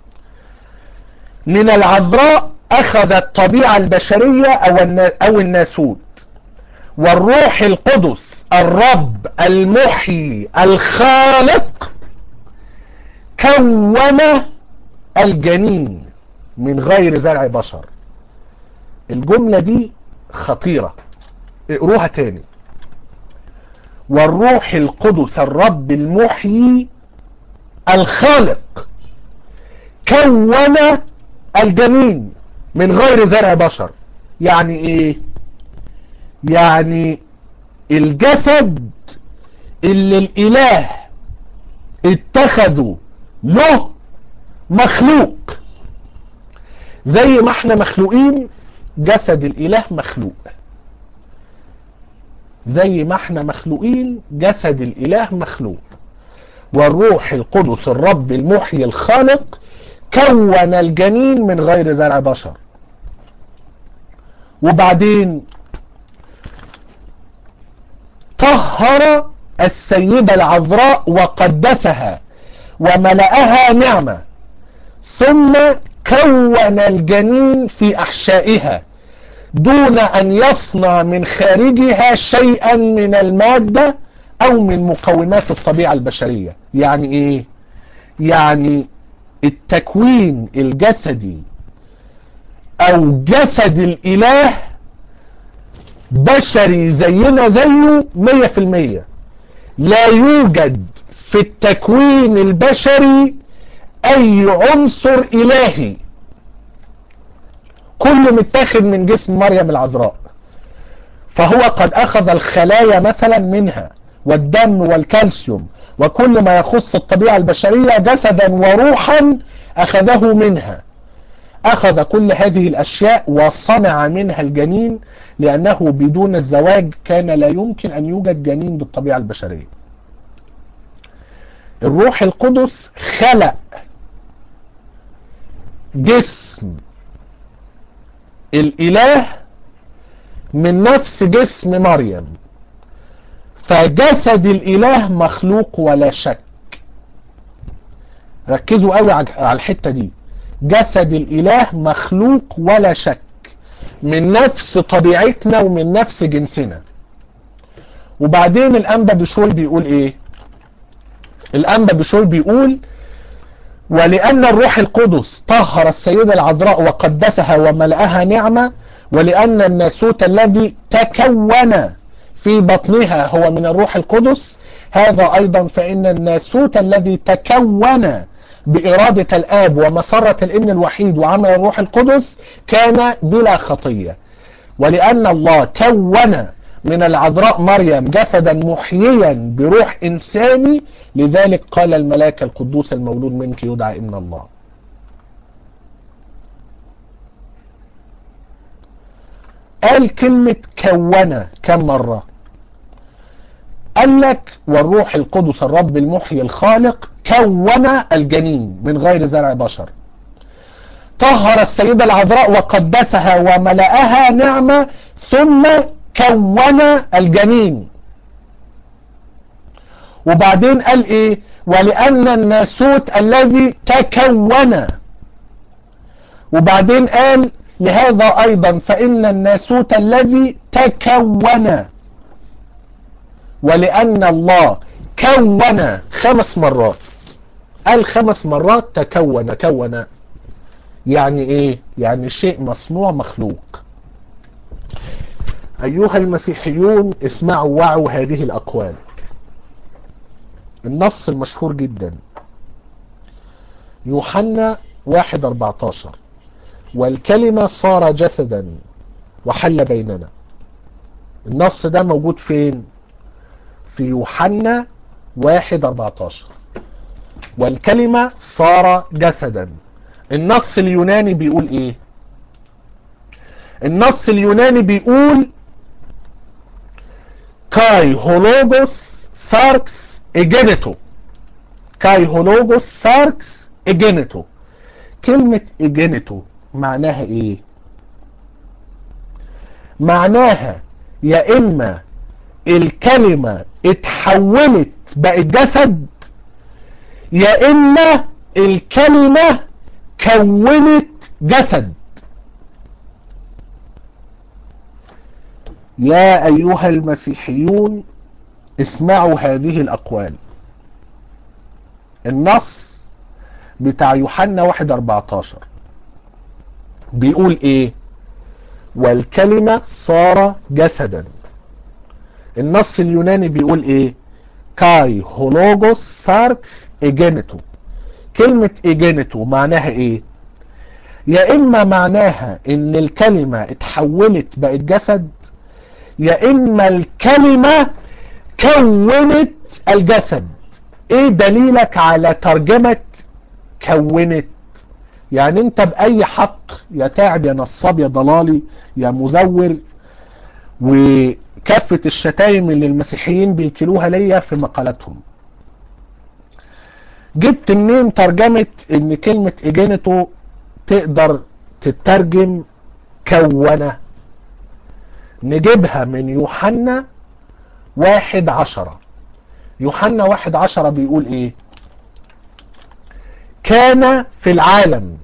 من العذراء اخذ الطبيعة البشرية او او الناسوت والروح القدس الرب المحيي الخالق كون الجنين من غير زرع بشر الجملة دي خطيرة اقروها تاني والروح القدس الرب المحيي الخالق كون الجنين من غير زرع بشر يعني ايه يعني الجسد اللي الاله اتخذوا له مخلوق زي ما احنا مخلوقين جسد الاله مخلوق زي ما احنا مخلوقين جسد الاله مخلوق والروح القدس الرب المحيي الخالق كون الجنين من غير زرع بشر وبعدين طهر السيدة العذراء وقدسها وملأها نعمة ثم كون الجنين في أحشائها دون أن يصنع من خارجها شيئا من المادة أو من مقومات الطبيعة البشرية يعني إيه؟ يعني التكوين الجسدي أو جسد الإله بشري زينا زيه مية في المية لا يوجد في التكوين البشري أي عنصر إلهي كله متاخد من جسم مريم العذراء فهو قد أخذ الخلايا مثلا منها والدم والكالسيوم وكل ما يخص الطبيعة البشرية جسدا وروحا أخذه منها أخذ كل هذه الأشياء وصنع منها الجنين لأنه بدون الزواج كان لا يمكن أن يوجد جنين بالطبيعة البشرية الروح القدس خلق جسم الإله من نفس جسم مريم فجسد الإله مخلوق ولا شك ركزوا قوي على الحتة دي جسد الإله مخلوق ولا شك من نفس طبيعتنا ومن نفس جنسنا وبعدين الأنبا بشوي بيقول إيه الأنبا بشوي بيقول ولأن الروح القدس طهر السيدة العذراء وقدسها وملأها نعمة ولأن الناسوت الذي تكون في بطنها هو من الروح القدس هذا أيضا فإن الناسوت الذي تكون بإرادة الآب ومسرة الابن الوحيد وعمل الروح القدس كان بلا خطية ولأن الله كون من العذراء مريم جسدا محييا بروح إنساني لذلك قال الملاك القدوس المولود منك يدعى ابن الله قال كلمة كون كم مرة قال لك والروح القدس الرب المحيي الخالق كون الجنين من غير زرع بشر طهر السيدة العذراء وقدسها وملأها نعمة ثم كون الجنين وبعدين قال ايه ولأن الناسوت الذي تكون وبعدين قال لهذا ايضا فإن الناسوت الذي تكون ولأن الله كون خمس مرات قال خمس مرات تكون كون يعني ايه يعني شيء مصنوع مخلوق ايها المسيحيون اسمعوا وعوا هذه الاقوال النص المشهور جدا يوحنا واحد اربعتاشر والكلمة صار جسدا وحل بيننا النص ده موجود فين في يوحنا واحد اربعتاشر والكلمة صار جسدا النص اليوناني بيقول ايه النص اليوناني بيقول كاي هولوجوس ساركس اجينيتو كاي هولوجوس ساركس اجينيتو كلمة اجينيتو معناها ايه معناها يا اما الكلمة اتحولت بقت جسد يا اما الكلمة كونت جسد يا ايها المسيحيون اسمعوا هذه الاقوال النص بتاع يوحنا 1 14 بيقول ايه والكلمة صار جسدا النص اليوناني بيقول ايه كاي هولوجوس ساركس ايجينيتو كلمة ايجينيتو معناها ايه يا اما معناها ان الكلمة اتحولت بقت جسد يا اما الكلمة كونت الجسد ايه دليلك على ترجمة كونت يعني انت باي حق يا تعب يا نصاب يا ضلالي يا مزور وكافة الشتايم اللي المسيحيين بيكلوها ليا في مقالاتهم جبت منين ترجمة ان كلمة اجينيتو تقدر تترجم كونة نجيبها من يوحنا واحد عشرة يوحنا واحد عشرة بيقول ايه كان في العالم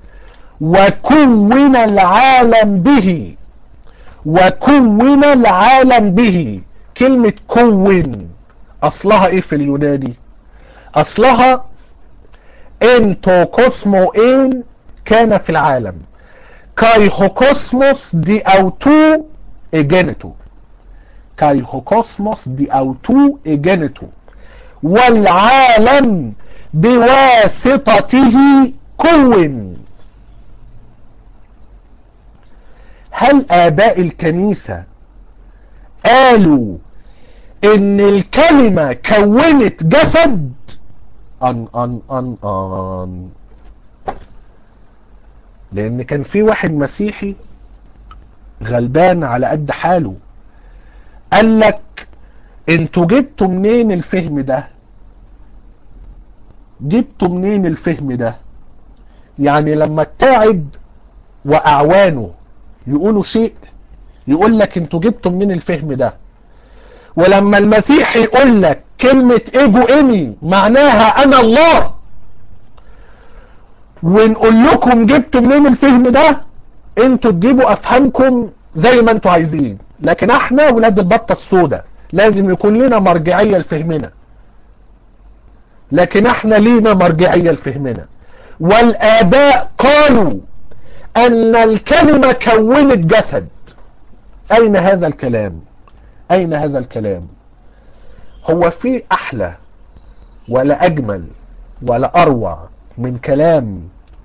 وكون العالم به وكون العالم به كلمة كون اصلها ايه في اليوناني اصلها انتو كوسمو ان كان في العالم كايهوكوسموس دي اوتو اجينيتو كايهوكوسموس دي اوتو اجينيتو والعالم بواسطته كون هل آباء الكنيسة قالوا ان الكلمة كونت جسد ان ان ان ان لان كان في واحد مسيحي غلبان على قد حاله قال لك انتوا جبتوا منين الفهم ده جبتوا منين الفهم ده يعني لما التاعب واعوانه يقولوا شيء يقول لك انتوا جبتوا منين الفهم ده ولما المسيح يقول لك كلمة ايجو اني معناها انا الله ونقول لكم جبتوا منين الفهم ده انتوا تجيبوا افهامكم زي ما انتوا عايزين لكن احنا ولاد البطة السوداء لازم يكون لنا مرجعية لفهمنا لكن احنا لينا مرجعية لفهمنا والآباء قالوا أن الكلمة كونت جسد أين هذا الكلام أين هذا الكلام هو في أحلى ولا أجمل ولا أروع من كلام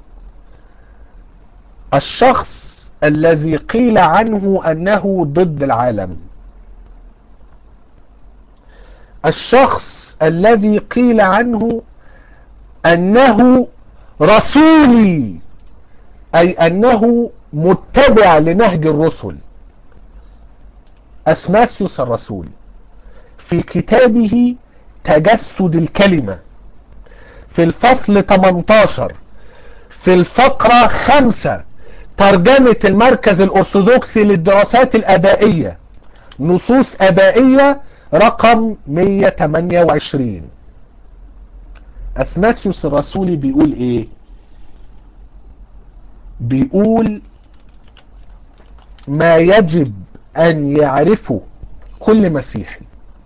الشخص الذي قيل عنه أنه ضد العالم الشخص الذي قيل عنه أنه رسولي أي أنه متبع لنهج الرسل أثناسيوس الرسول في كتابه تجسد الكلمة في الفصل 18 في الفقرة 5 ترجمة المركز الأرثوذكسي للدراسات الأبائية نصوص أبائية رقم 128 أثناسيوس الرسولي بيقول إيه بيقول ما يجب أن يعرفه كل مسيحي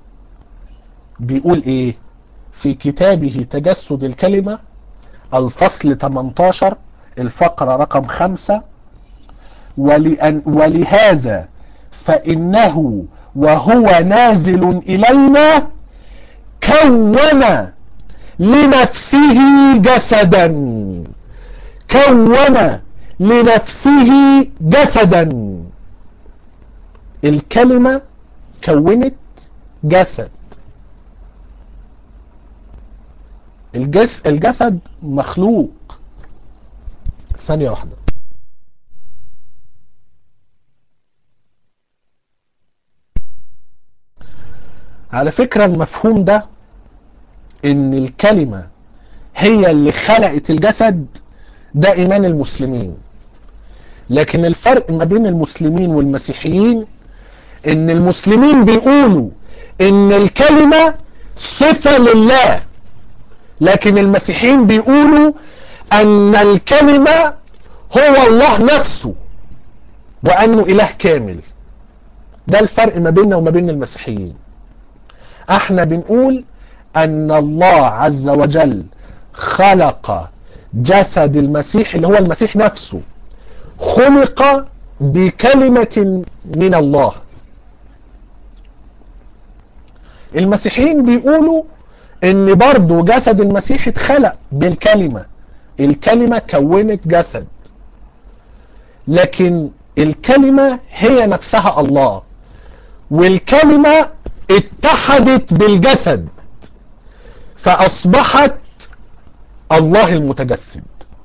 بيقول إيه في كتابه تجسد الكلمة الفصل 18 الفقرة رقم 5 ولأن ولهذا فإنه وهو نازل إلينا كون لنفسه جسدا كون لنفسه جسدا الكلمة كونت جسد الجس الجسد مخلوق ثانية واحدة على فكرة المفهوم ده ان الكلمة هي اللي خلقت الجسد ده ايمان المسلمين لكن الفرق ما بين المسلمين والمسيحيين ان المسلمين بيقولوا ان الكلمة صفة لله لكن المسيحيين بيقولوا ان الكلمة هو الله نفسه وانه اله كامل ده الفرق ما بيننا وما بين المسيحيين احنا بنقول ان الله عز وجل خلق جسد المسيح اللي هو المسيح نفسه خلق بكلمة من الله المسيحيين بيقولوا ان برضو جسد المسيح اتخلق بالكلمة الكلمة كونت جسد لكن الكلمة هي نفسها الله والكلمة اتحدت بالجسد فأصبحت الله المتجسد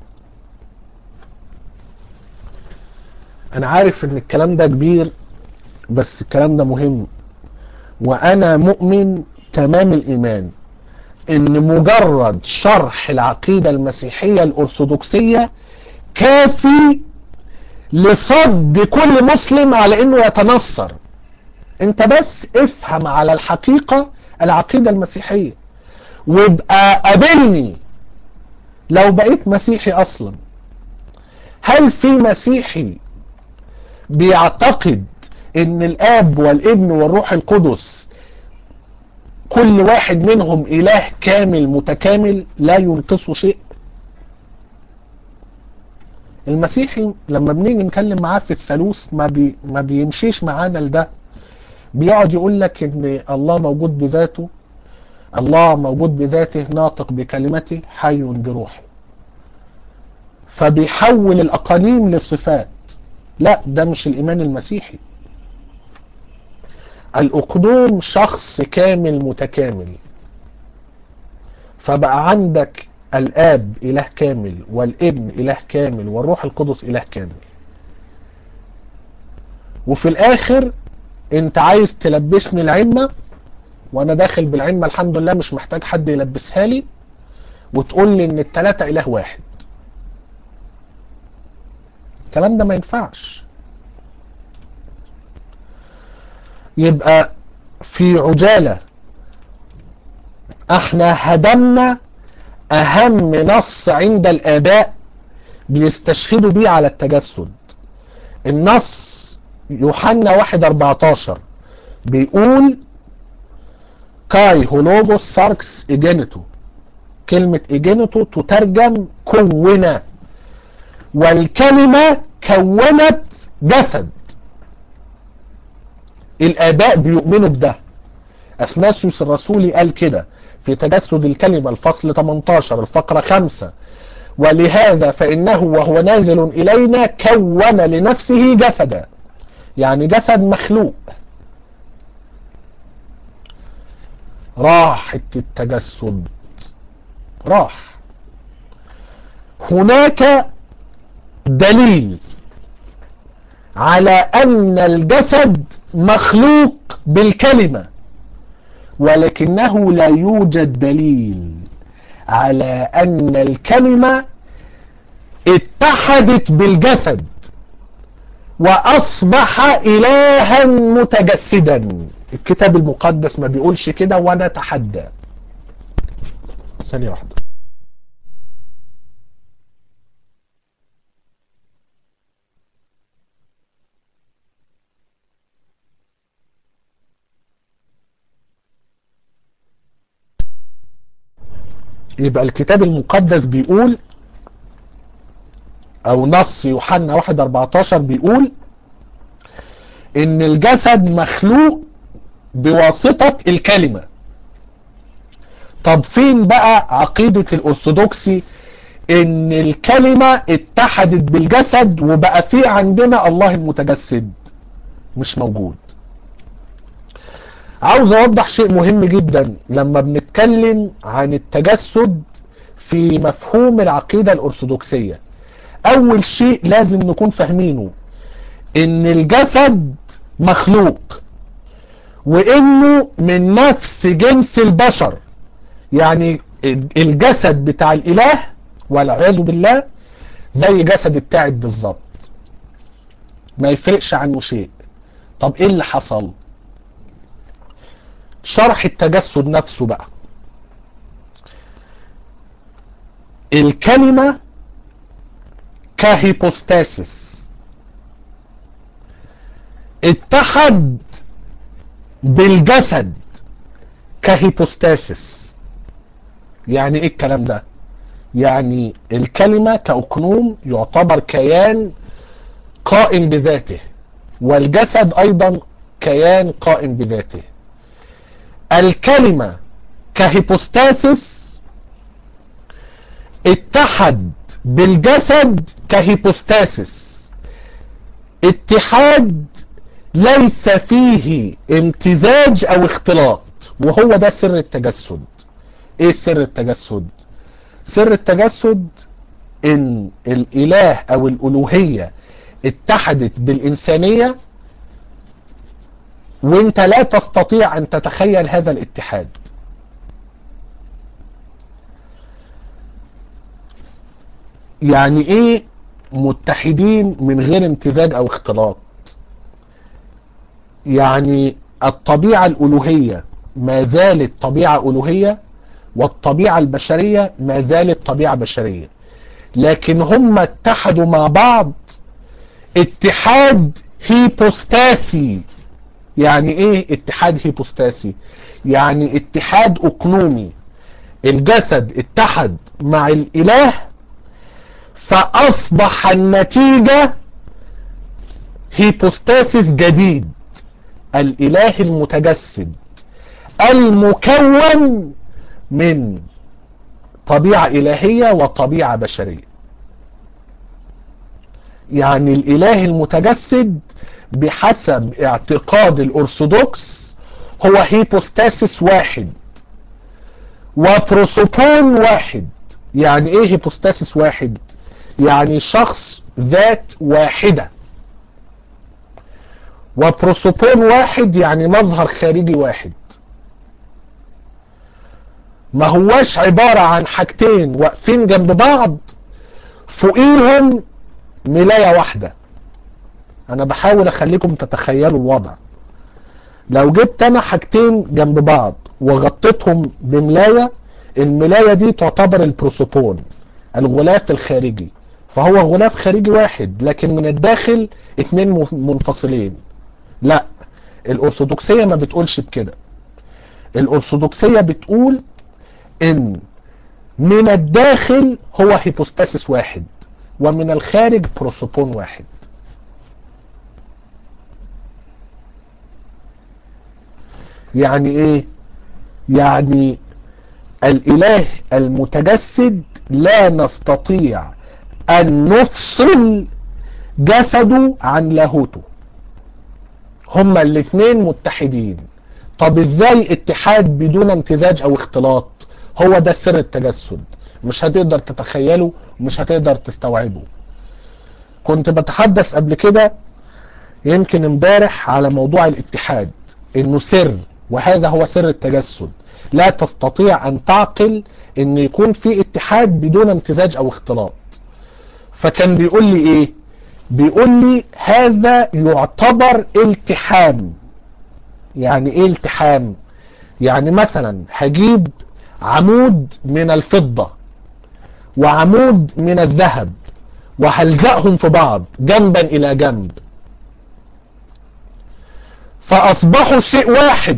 أنا عارف إن الكلام ده كبير بس الكلام ده مهم وأنا مؤمن تمام الإيمان إن مجرد شرح العقيدة المسيحية الأرثوذكسية كافي لصد كل مسلم على إنه يتنصر أنت بس افهم على الحقيقة العقيدة المسيحية وابقى قابلني لو بقيت مسيحي اصلا هل في مسيحي بيعتقد ان الاب والابن والروح القدس كل واحد منهم اله كامل متكامل لا ينقصه شيء المسيحي لما بنيجي نتكلم معاه في الثالوث ما, بي ما بيمشيش معانا لده بيقعد يقول لك ان الله موجود بذاته الله موجود بذاته ناطق بكلمته حي بروحه فبيحول الأقانيم لصفات لا ده مش الإيمان المسيحي الأقدوم شخص كامل متكامل فبقى عندك الآب إله كامل والابن إله كامل والروح القدس إله كامل وفي الآخر أنت عايز تلبسني العمة وانا داخل بالعلمة الحمد لله مش محتاج حد يلبسها لي وتقول لي ان التلاتة اله واحد الكلام ده ما ينفعش يبقى في عجالة احنا هدمنا اهم نص عند الاباء بيستشهدوا بيه على التجسد النص يوحنا واحد اربعتاشر بيقول كاي هولوجوس ساركس ايجينيتو كلمة ايجينيتو تترجم كونة والكلمة كونت جسد الاباء بيؤمنوا بده اثناسيوس الرسولي قال كده في تجسد الكلمة الفصل 18 الفقرة 5 ولهذا فإنه وهو نازل إلينا كون لنفسه جسدا يعني جسد مخلوق راحة التجسد راح هناك دليل على أن الجسد مخلوق بالكلمة ولكنه لا يوجد دليل على أن الكلمة اتحدت بالجسد وأصبح إلها متجسدا الكتاب المقدس ما بيقولش كده وانا اتحدى ثانية واحدة يبقى الكتاب المقدس بيقول او نص يوحنا 1 14 بيقول ان الجسد مخلوق بواسطة الكلمة طب فين بقى عقيدة الارثوذكسي ان الكلمة اتحدت بالجسد وبقى في عندنا الله المتجسد مش موجود عاوز اوضح شيء مهم جدا لما بنتكلم عن التجسد في مفهوم العقيدة الارثوذكسية اول شيء لازم نكون فاهمينه ان الجسد مخلوق وانه من نفس جنس البشر يعني الجسد بتاع الاله والعياذ بالله زي جسد التاعب بالظبط ما يفرقش عنه شيء طب ايه اللي حصل شرح التجسد نفسه بقى الكلمة كهيبوستاسيس اتحد بالجسد كهيبوستاسيس يعني ايه الكلام ده يعني الكلمة كأقنوم يعتبر كيان قائم بذاته والجسد ايضا كيان قائم بذاته الكلمة كهيبوستاسيس اتحد بالجسد كهيبوستاسيس اتحاد ليس فيه امتزاج او اختلاط وهو ده سر التجسد ايه سر التجسد سر التجسد ان الاله او الالوهية اتحدت بالانسانية وانت لا تستطيع ان تتخيل هذا الاتحاد يعني ايه متحدين من غير امتزاج او اختلاط يعني الطبيعة الالوهية ما زالت طبيعة الوهية والطبيعة البشرية ما زالت طبيعة بشرية لكن هم اتحدوا مع بعض اتحاد هيبوستاسي يعني ايه اتحاد هيبوستاسي يعني اتحاد اقنومي الجسد اتحد مع الاله فاصبح النتيجة هيبوستاسيس جديد الاله المتجسد المكون من طبيعة الهية وطبيعة بشرية يعني الاله المتجسد بحسب اعتقاد الارثوذكس هو هيبوستاسيس واحد وبروسوبون واحد يعني ايه هيبوستاسيس واحد يعني شخص ذات واحدة وبروسوبون واحد يعني مظهر خارجي واحد ما هواش عبارة عن حاجتين واقفين جنب بعض فوقيهم ملاية واحدة انا بحاول اخليكم تتخيلوا الوضع لو جبت انا حاجتين جنب بعض وغطيتهم بملاية الملاية دي تعتبر البروسوبون الغلاف الخارجي فهو غلاف خارجي واحد لكن من الداخل اتنين منفصلين لا الارثوذكسية ما بتقولش بكده الارثوذكسية بتقول ان من الداخل هو هيبوستاسيس واحد ومن الخارج بروسوبون واحد يعني ايه يعني الاله المتجسد لا نستطيع ان نفصل جسده عن لاهوته هما الاثنين متحدين طب ازاي اتحاد بدون امتزاج او اختلاط هو ده سر التجسد مش هتقدر تتخيله ومش هتقدر تستوعبه كنت بتحدث قبل كده يمكن امبارح على موضوع الاتحاد انه سر وهذا هو سر التجسد لا تستطيع ان تعقل ان يكون في اتحاد بدون امتزاج او اختلاط فكان بيقول لي ايه بيقول لي هذا يعتبر التحام يعني ايه التحام يعني مثلا هجيب عمود من الفضة وعمود من الذهب وهلزقهم في بعض جنبا الى جنب فاصبحوا شيء واحد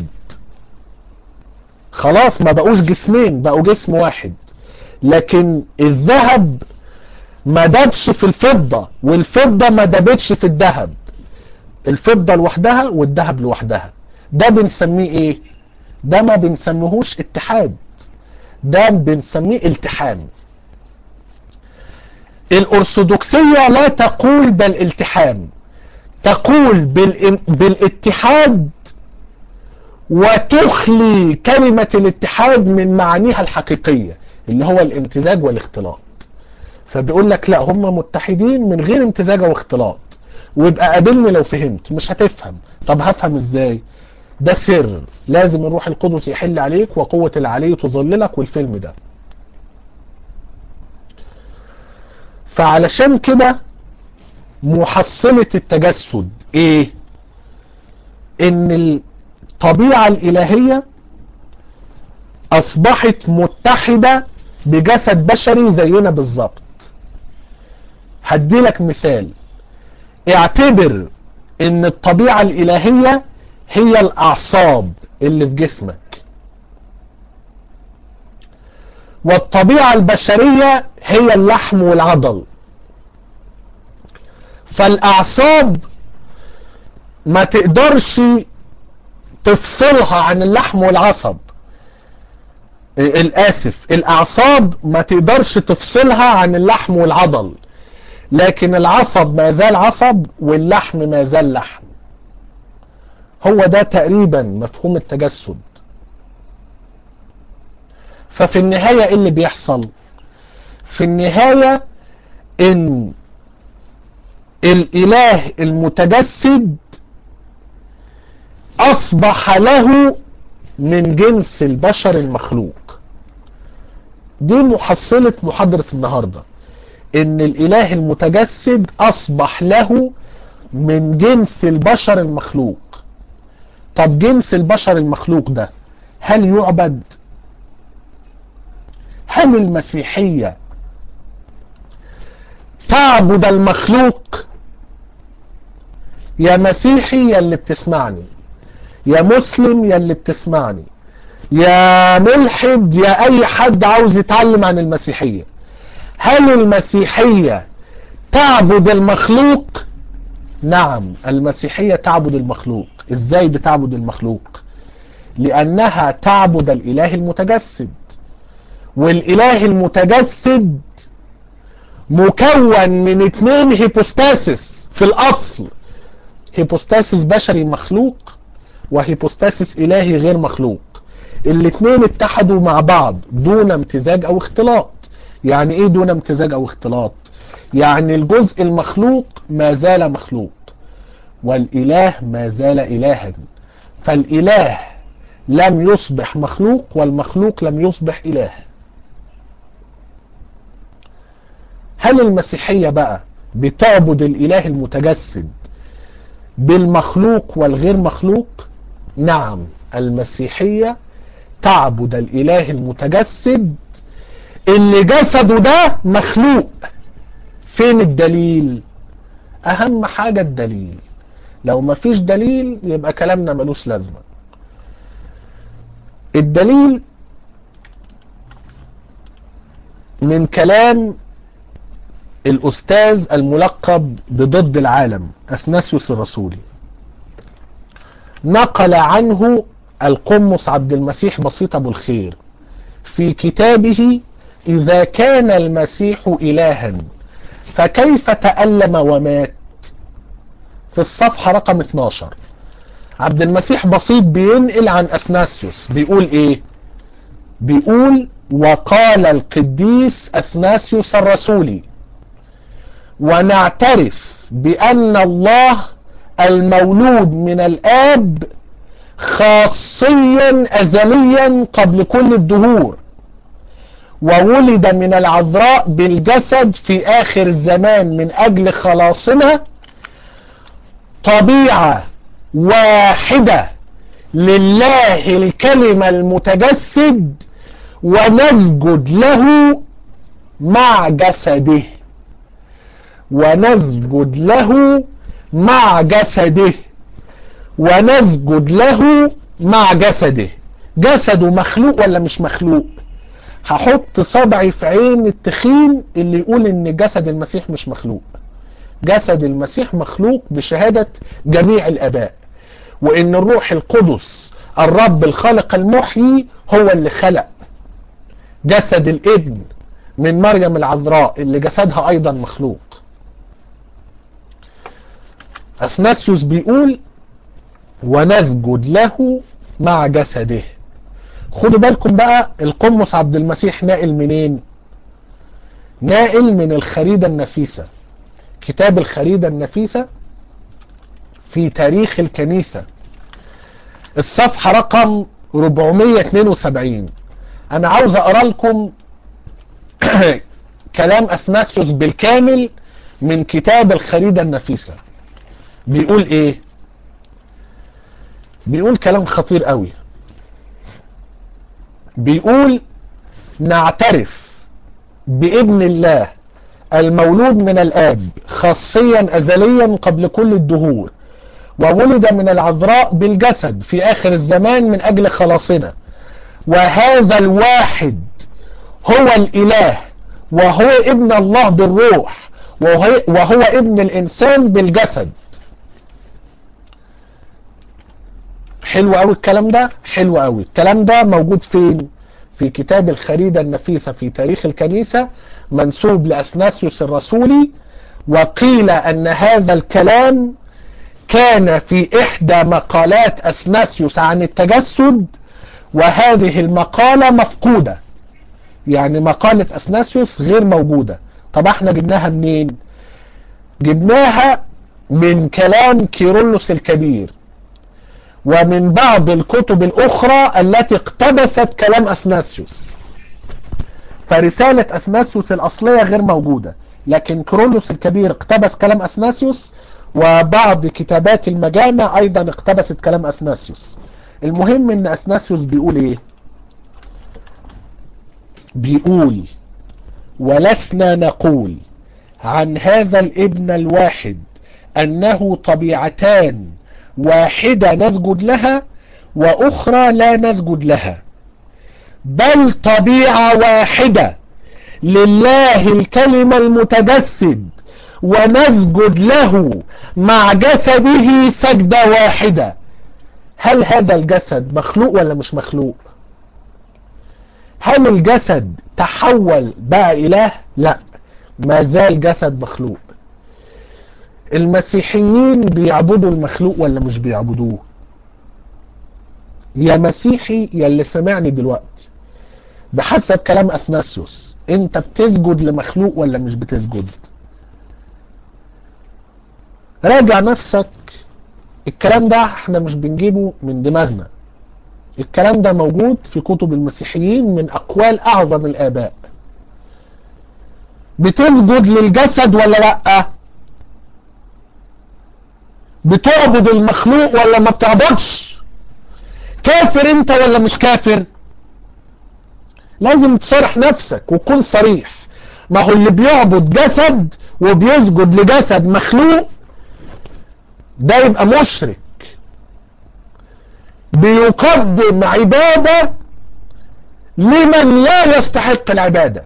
خلاص ما بقوش جسمين بقوا جسم واحد لكن الذهب ما دبش في الفضة والفضة ما دبتش في الذهب الفضة لوحدها والذهب لوحدها ده بنسميه ايه ده ما بنسميهوش اتحاد ده بنسميه التحام الارثوذكسية لا تقول بالالتحام تقول بالاتحاد وتخلي كلمة الاتحاد من معانيها الحقيقية اللي هو الامتزاج والاختلاط فبيقول لك لا هم متحدين من غير امتزاج واختلاط ويبقى قابلني لو فهمت مش هتفهم طب هفهم ازاي ده سر لازم الروح القدس يحل عليك وقوة العلي تظللك والفيلم ده فعلشان كده محصلة التجسد ايه ان الطبيعة الالهية اصبحت متحدة بجسد بشري زينا بالظبط هديلك مثال اعتبر ان الطبيعة الالهية هي الاعصاب اللي في جسمك والطبيعة البشرية هي اللحم والعضل فالاعصاب ما تقدرش تفصلها عن اللحم والعصب الاسف الاعصاب ما تقدرش تفصلها عن اللحم والعضل لكن العصب ما زال عصب واللحم ما زال لحم هو ده تقريبا مفهوم التجسد ففي النهاية ايه اللي بيحصل في النهاية ان الاله المتجسد اصبح له من جنس البشر المخلوق دي محصلة محاضرة النهاردة ان الاله المتجسد اصبح له من جنس البشر المخلوق طب جنس البشر المخلوق ده هل يعبد هل المسيحية تعبد المخلوق يا مسيحي يا اللي بتسمعني يا مسلم يا اللي بتسمعني يا ملحد يا اي حد عاوز يتعلم عن المسيحية هل المسيحية تعبد المخلوق نعم المسيحية تعبد المخلوق ازاي بتعبد المخلوق لانها تعبد الاله المتجسد والاله المتجسد مكون من اتنين هيبوستاسيس في الاصل هيبوستاسيس بشري مخلوق وهيبوستاسيس الهي غير مخلوق الاتنين اتحدوا مع بعض دون امتزاج او اختلاط يعني ايه دون امتزاج او اختلاط يعني الجزء المخلوق ما زال مخلوق والاله ما زال الها فالاله لم يصبح مخلوق والمخلوق لم يصبح اله هل المسيحية بقى بتعبد الاله المتجسد بالمخلوق والغير مخلوق نعم المسيحية تعبد الاله المتجسد اللي جسده ده مخلوق فين الدليل اهم حاجة الدليل لو مفيش دليل يبقى كلامنا ملوش لازمة الدليل من كلام الأستاذ الملقب بضد العالم أثناسيوس الرسولي نقل عنه القمص عبد المسيح بسيط أبو الخير في كتابه إذا كان المسيح إلها فكيف تألم ومات في الصفحة رقم 12 عبد المسيح بسيط بينقل عن أثناسيوس بيقول إيه بيقول وقال القديس أثناسيوس الرسولي ونعترف بأن الله المولود من الآب خاصيا أزليا قبل كل الدهور وولد من العذراء بالجسد في آخر الزمان من أجل خلاصنا طبيعة واحدة لله الكلمة المتجسد ونسجد له مع جسده ونسجد له مع جسده ونسجد له مع جسده جسده مخلوق ولا مش مخلوق هحط صبعي في عين التخين اللي يقول ان جسد المسيح مش مخلوق جسد المسيح مخلوق بشهادة جميع الاباء وان الروح القدس الرب الخالق المحيي هو اللي خلق جسد الابن من مريم العذراء اللي جسدها ايضا مخلوق اثناسيوس بيقول ونسجد له مع جسده خدوا بالكم بقى القمص عبد المسيح ناقل منين ناقل من الخريدة النفيسة كتاب الخريدة النفيسة في تاريخ الكنيسة الصفحة رقم 472 انا عاوز اقرا لكم كلام اثناسيوس بالكامل من كتاب الخريدة النفيسة بيقول ايه بيقول كلام خطير قوي بيقول نعترف بابن الله المولود من الآب خاصيا أزليا قبل كل الدهور وولد من العذراء بالجسد في آخر الزمان من أجل خلاصنا وهذا الواحد هو الإله وهو ابن الله بالروح وهو, وهو ابن الإنسان بالجسد حلو قوي الكلام ده حلو قوي الكلام ده موجود فين في كتاب الخريدة النفيسة في تاريخ الكنيسة منسوب لأثناسيوس الرسولي وقيل أن هذا الكلام كان في إحدى مقالات أثناسيوس عن التجسد وهذه المقالة مفقودة يعني مقالة أثناسيوس غير موجودة طب احنا جبناها منين جبناها من كلام كيرلس الكبير ومن بعض الكتب الأخرى التي اقتبست كلام أثناسيوس فرسالة أثناسيوس الأصلية غير موجودة لكن كرولوس الكبير اقتبس كلام أثناسيوس وبعض كتابات المجامع أيضا اقتبست كلام أثناسيوس المهم ان أثناسيوس بيقول ايه بيقول ولسنا نقول عن هذا الابن الواحد أنه طبيعتان واحدة نسجد لها وأخرى لا نسجد لها بل طبيعة واحدة لله الكلمة المتجسد ونسجد له مع جسده سجدة واحدة هل هذا الجسد مخلوق ولا مش مخلوق هل الجسد تحول بقى إله لا ما زال جسد مخلوق المسيحيين بيعبدوا المخلوق ولا مش بيعبدوه يا مسيحي يا اللي سمعني دلوقتي بحسب كلام اثناسيوس انت بتسجد لمخلوق ولا مش بتسجد راجع نفسك الكلام ده احنا مش بنجيبه من دماغنا الكلام ده موجود في كتب المسيحيين من اقوال اعظم الاباء بتسجد للجسد ولا لا بتعبد المخلوق ولا ما بتعبدش كافر انت ولا مش كافر لازم تصرح نفسك وتكون صريح ما هو اللي بيعبد جسد وبيسجد لجسد مخلوق ده يبقى مشرك بيقدم عبادة لمن لا يستحق العبادة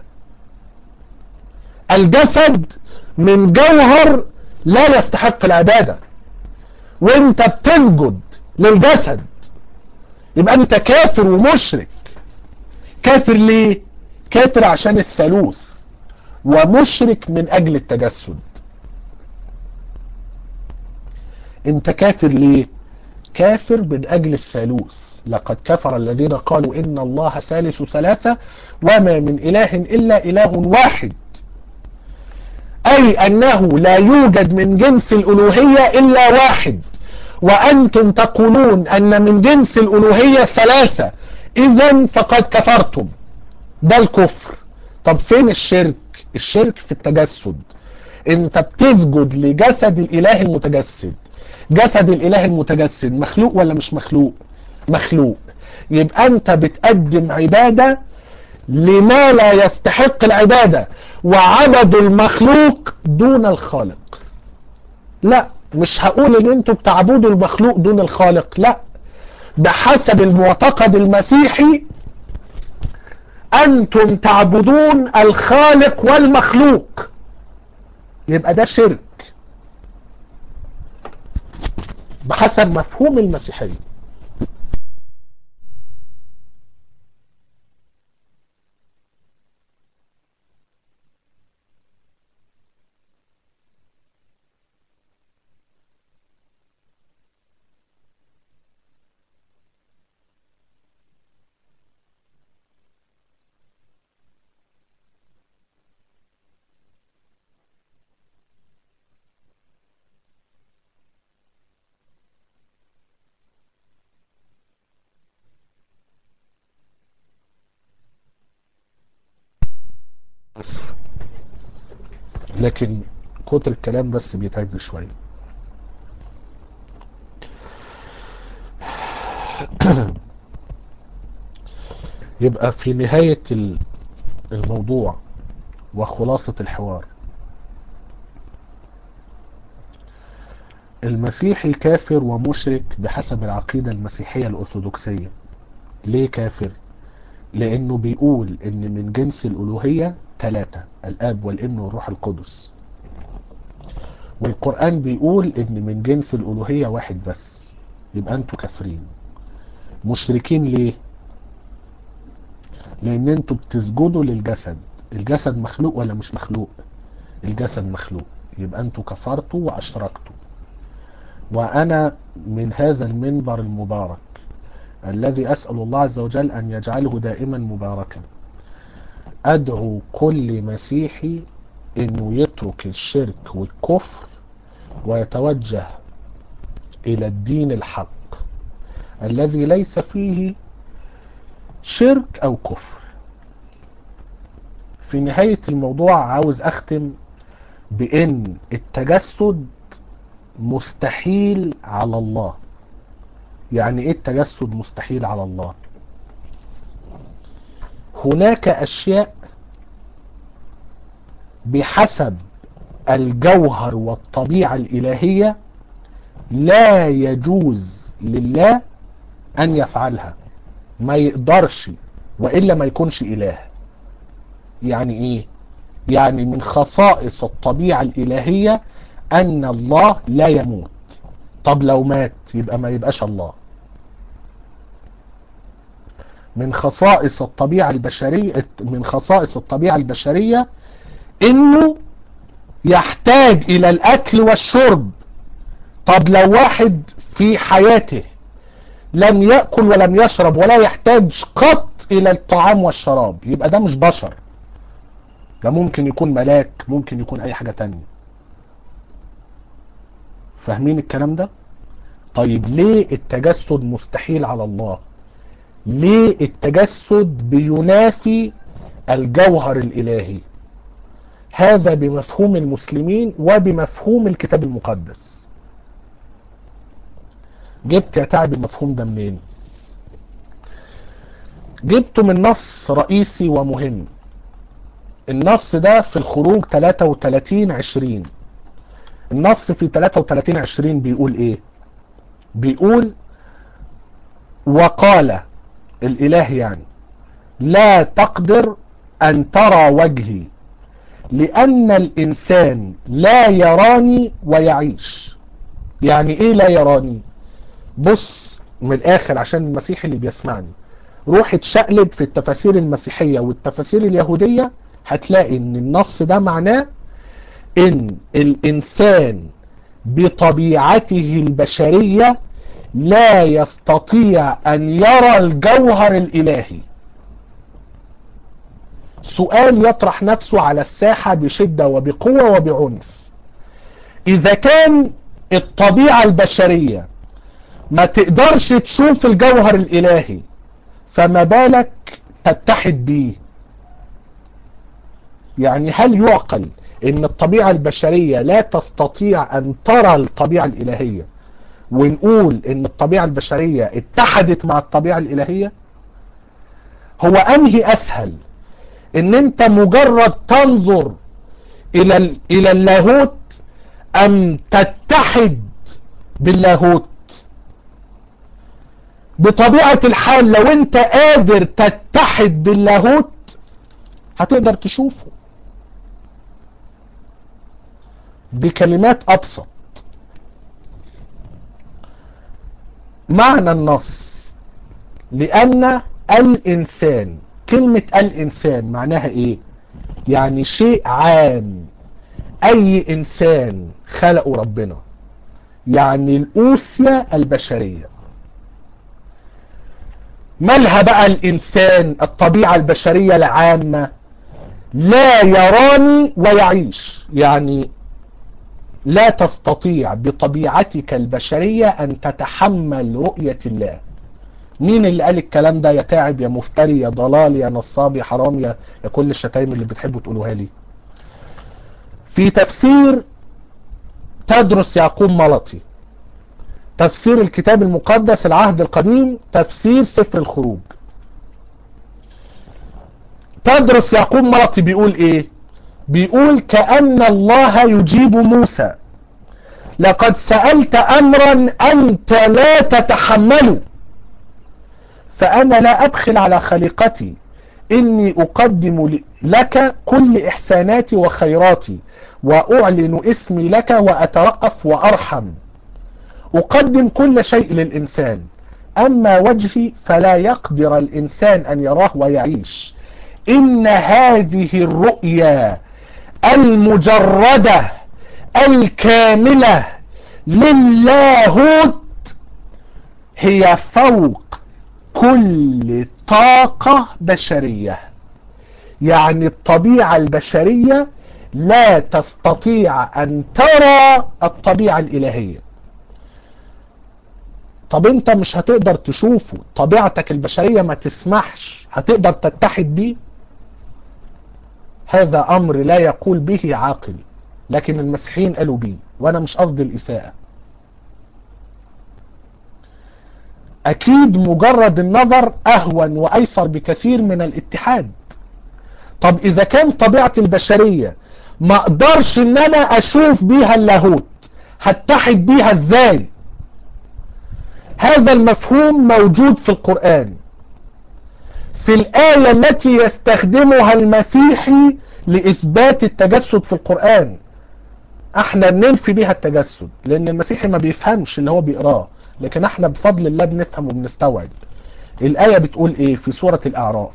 الجسد من جوهر لا يستحق العبادة وانت بتسجد للجسد يبقى انت كافر ومشرك كافر ليه كافر عشان الثالوث ومشرك من اجل التجسد انت كافر ليه كافر من اجل الثالوث لقد كفر الذين قالوا ان الله ثالث ثلاثة وما من اله الا اله واحد اي انه لا يوجد من جنس الالوهية الا واحد وانتم تقولون ان من جنس الالوهية ثلاثة اذا فقد كفرتم ده الكفر طب فين الشرك الشرك في التجسد انت بتسجد لجسد الاله المتجسد جسد الاله المتجسد مخلوق ولا مش مخلوق مخلوق يبقى انت بتقدم عبادة لما لا يستحق العبادة وعبد المخلوق دون الخالق لا مش هقول ان انتوا بتعبدوا المخلوق دون الخالق لا بحسب المعتقد المسيحي انتم تعبدون الخالق والمخلوق يبقى ده شرك بحسب مفهوم المسيحية اسف لكن كتر الكلام بس بيتعبني شويه يبقى في نهاية الموضوع وخلاصة الحوار المسيحي كافر ومشرك بحسب العقيدة المسيحية الأرثوذكسية ليه كافر؟ لأنه بيقول إن من جنس الألوهية ثلاثة الآب والابن والروح القدس والقرآن بيقول إن من جنس الألوهية واحد بس يبقى أنتوا كافرين مشركين ليه؟ لأن أنتوا بتسجدوا للجسد الجسد مخلوق ولا مش مخلوق؟ الجسد مخلوق يبقى أنتوا كفرتوا وأشركتوا وأنا من هذا المنبر المبارك الذي أسأل الله عز وجل أن يجعله دائما مباركا أدعو كل مسيحي أنه يترك الشرك والكفر ويتوجه إلى الدين الحق الذي ليس فيه شرك أو كفر في نهاية الموضوع عاوز أختم بأن التجسد مستحيل على الله يعني ايه التجسد مستحيل على الله هناك اشياء بحسب الجوهر والطبيعة الالهية لا يجوز لله ان يفعلها ما يقدرش والا ما يكونش اله يعني ايه يعني من خصائص الطبيعة الالهية ان الله لا يموت طب لو مات يبقى ما يبقاش الله من خصائص الطبيعة البشرية من خصائص الطبيعة البشرية انه يحتاج الى الاكل والشرب طب لو واحد في حياته لم يأكل ولم يشرب ولا يحتاج قط الى الطعام والشراب يبقى ده مش بشر ده ممكن يكون ملاك ممكن يكون اي حاجة تانية فاهمين الكلام ده طيب ليه التجسد مستحيل على الله ليه التجسد بينافي الجوهر الالهي هذا بمفهوم المسلمين وبمفهوم الكتاب المقدس جبت يا تعب المفهوم ده منين جبته من نص رئيسي ومهم النص ده في الخروج 33 20 النص في 33 20 بيقول ايه بيقول وقال الاله يعني لا تقدر ان ترى وجهي لان الانسان لا يراني ويعيش يعني ايه لا يراني بص من الاخر عشان المسيحي اللي بيسمعني روح اتشقلب في التفاسير المسيحية والتفاسير اليهودية هتلاقي ان النص ده معناه ان الانسان بطبيعته البشرية لا يستطيع ان يرى الجوهر الالهي سؤال يطرح نفسه على الساحة بشدة وبقوة وبعنف اذا كان الطبيعة البشرية ما تقدرش تشوف الجوهر الالهي فما بالك تتحد بيه يعني هل يعقل ان الطبيعة البشرية لا تستطيع ان ترى الطبيعة الالهية ونقول ان الطبيعة البشرية اتحدت مع الطبيعة الالهية هو انهي اسهل ان انت مجرد تنظر الى الى اللاهوت ام تتحد باللاهوت بطبيعة الحال لو انت قادر تتحد باللاهوت هتقدر تشوفه بكلمات ابسط معنى النص لان الانسان كلمة الانسان معناها ايه يعني شيء عام اي انسان خلقه ربنا يعني الاوسية البشرية مالها بقى الانسان الطبيعة البشرية العامة لا يراني ويعيش يعني لا تستطيع بطبيعتك البشرية ان تتحمل رؤية الله مين اللي قال الكلام ده يا تعب يا مفتري يا ضلال يا نصاب يا حرام يا, يا كل الشتايم اللي بتحبوا تقولوها لي في تفسير تدرس يعقوب ملطي تفسير الكتاب المقدس العهد القديم تفسير سفر الخروج تدرس يعقوب ملطي بيقول ايه بيقول كأن الله يجيب موسى لقد سألت أمرا أنت لا تتحمله فأنا لا أبخل على خليقتي إني أقدم لك كل إحساناتي وخيراتي وأعلن اسمي لك وأترأف وأرحم أقدم كل شيء للإنسان أما وجهي فلا يقدر الإنسان أن يراه ويعيش إن هذه الرؤيا المجردة الكاملة للاهوت هي فوق كل طاقة بشرية يعني الطبيعة البشرية لا تستطيع أن ترى الطبيعة الإلهية طب انت مش هتقدر تشوفه طبيعتك البشرية ما تسمحش هتقدر تتحد بيه هذا أمر لا يقول به عاقل لكن المسيحيين قالوا بيه وأنا مش قصدي الإساءة أكيد مجرد النظر أهون وأيسر بكثير من الاتحاد طب إذا كان طبيعة البشرية ما أقدرش إن أنا أشوف بيها اللاهوت هتحد بيها إزاي هذا المفهوم موجود في القرآن في الآية التي يستخدمها المسيحي لإثبات التجسد في القرآن احنا بننفي بيها التجسد لأن المسيحي ما بيفهمش اللي هو بيقراه لكن احنا بفضل الله بنفهم وبنستوعب الآية بتقول ايه في سورة الأعراف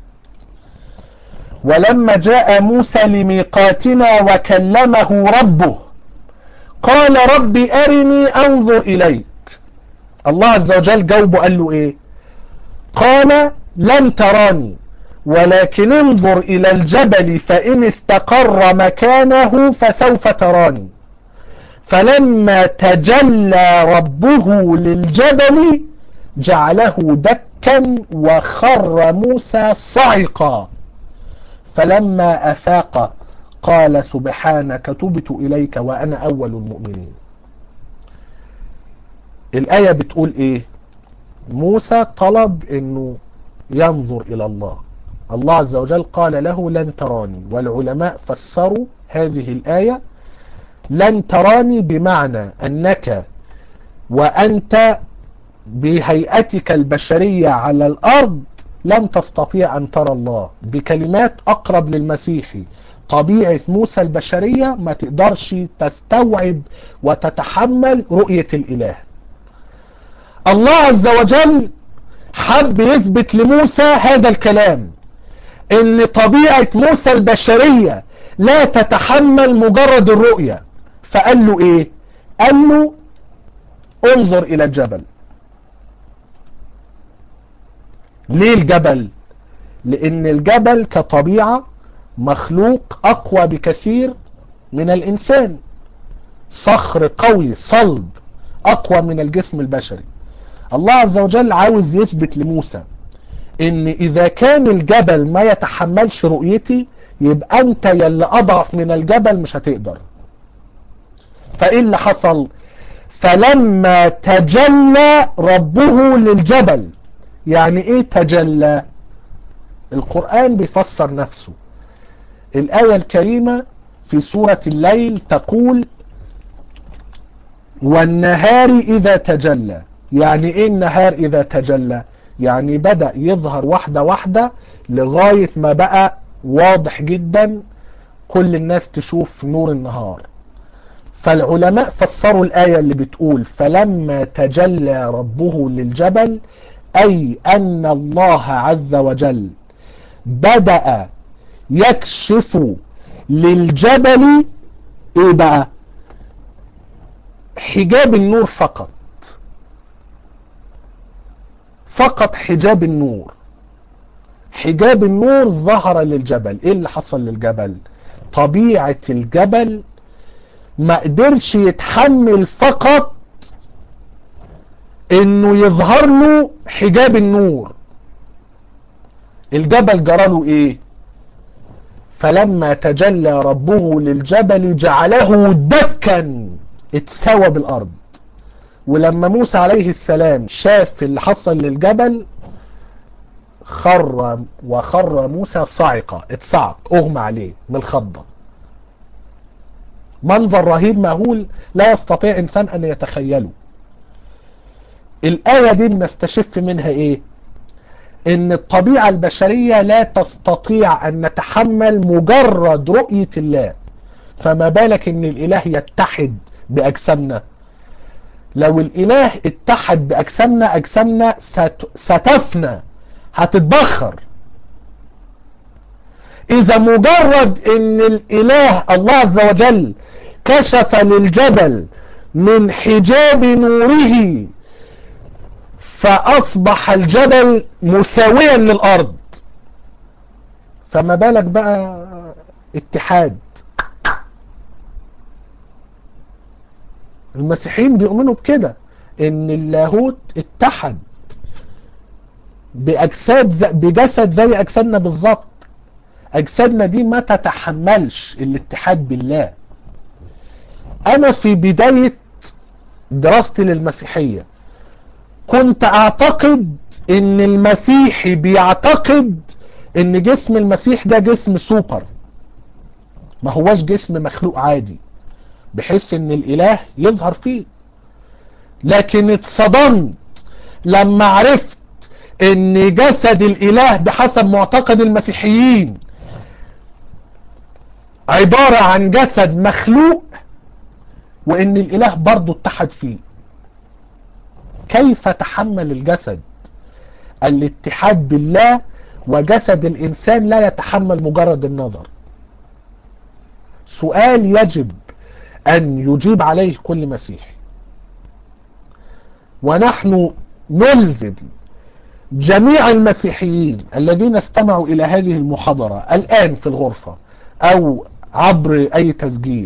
ولما جاء موسى لميقاتنا وكلمه ربه قال ربي أرني أنظر إليك الله عز وجل جاوبه قال له ايه قال لن تراني ولكن انظر إلى الجبل فإن استقر مكانه فسوف تراني فلما تجلى ربه للجبل جعله دكا وخر موسى صعقا فلما أفاق قال سبحانك تبت إليك وأنا أول المؤمنين الآية بتقول إيه موسى طلب أنه ينظر إلى الله الله عز وجل قال له لن تراني والعلماء فسروا هذه الآية لن تراني بمعنى أنك وأنت بهيئتك البشرية على الأرض لن تستطيع أن ترى الله بكلمات أقرب للمسيحي طبيعة موسى البشرية ما تقدرش تستوعب وتتحمل رؤية الإله الله عز وجل حب يثبت لموسى هذا الكلام ان طبيعة موسى البشرية لا تتحمل مجرد الرؤية فقال له ايه قال له انظر الى الجبل ليه الجبل لان الجبل كطبيعة مخلوق اقوى بكثير من الانسان صخر قوي صلب اقوى من الجسم البشري الله عز وجل عاوز يثبت لموسى ان اذا كان الجبل ما يتحملش رؤيتي يبقى انت يلي اضعف من الجبل مش هتقدر فايه اللي حصل فلما تجلى ربه للجبل يعني ايه تجلى القرآن بيفسر نفسه الآية الكريمة في سورة الليل تقول والنهار إذا تجلى يعني ايه النهار إذا تجلى يعني بدأ يظهر واحدة واحدة لغاية ما بقى واضح جدا كل الناس تشوف نور النهار فالعلماء فسروا الآية اللي بتقول فلما تجلى ربه للجبل أي أن الله عز وجل بدأ يكشف للجبل ايه بقى حجاب النور فقط فقط حجاب النور حجاب النور ظهر للجبل ايه اللي حصل للجبل طبيعة الجبل ما قدرش يتحمل فقط انه يظهر له حجاب النور الجبل جراله ايه فلما تجلى ربه للجبل جعله دكا اتسوى بالارض ولما موسى عليه السلام شاف اللي حصل للجبل خر وخر موسى صاعقة اتصعق اغمى عليه من الخضة منظر رهيب مهول لا يستطيع انسان ان يتخيله الآية دي بنستشف منها ايه ان الطبيعة البشرية لا تستطيع ان نتحمل مجرد رؤية الله فما بالك ان الاله يتحد باجسامنا لو الاله اتحد باجسامنا اجسامنا ست... ستفنى هتتبخر اذا مجرد ان الاله الله عز وجل كشف للجبل من حجاب نوره فاصبح الجبل مساويا للارض فما بالك بقى اتحاد المسيحيين بيؤمنوا بكده ان اللاهوت اتحد باجساد ز... بجسد زي اجسادنا بالظبط اجسادنا دي ما تتحملش الاتحاد بالله انا في بداية دراستي للمسيحية كنت اعتقد ان المسيحي بيعتقد ان جسم المسيح ده جسم سوبر ما هواش جسم مخلوق عادي بحيث ان الاله يظهر فيه لكن اتصدمت لما عرفت ان جسد الاله بحسب معتقد المسيحيين عبارة عن جسد مخلوق وان الاله برضه اتحد فيه كيف تحمل الجسد الاتحاد بالله وجسد الانسان لا يتحمل مجرد النظر سؤال يجب ان يجيب عليه كل مسيحي ونحن نلزم جميع المسيحيين الذين استمعوا الى هذه المحاضرة الان في الغرفة او عبر اي تسجيل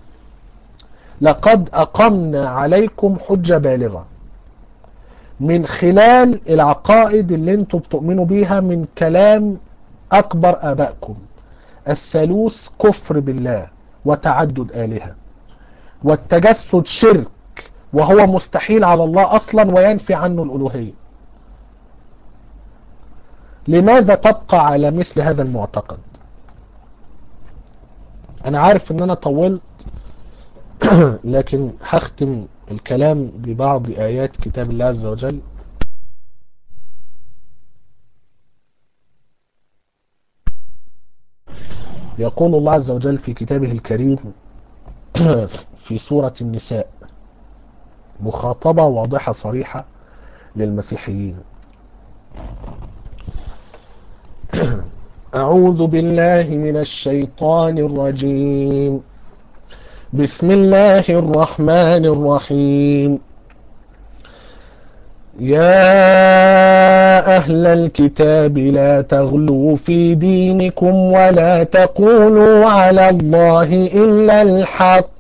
لقد اقمنا عليكم حجة بالغة من خلال العقائد اللي انتم بتؤمنوا بيها من كلام اكبر ابائكم الثالوث كفر بالله وتعدد آلهة والتجسد شرك وهو مستحيل على الله اصلا وينفي عنه الالوهية لماذا تبقى على مثل هذا المعتقد انا عارف ان انا طولت لكن هختم الكلام ببعض آيات كتاب الله عز وجل يقول الله عز وجل في كتابه الكريم في سورة النساء مخاطبة واضحة صريحة للمسيحيين أعوذ بالله من الشيطان الرجيم بسم الله الرحمن الرحيم يا أهل الكتاب لا تغلوا في دينكم ولا تقولوا على الله إلا الحق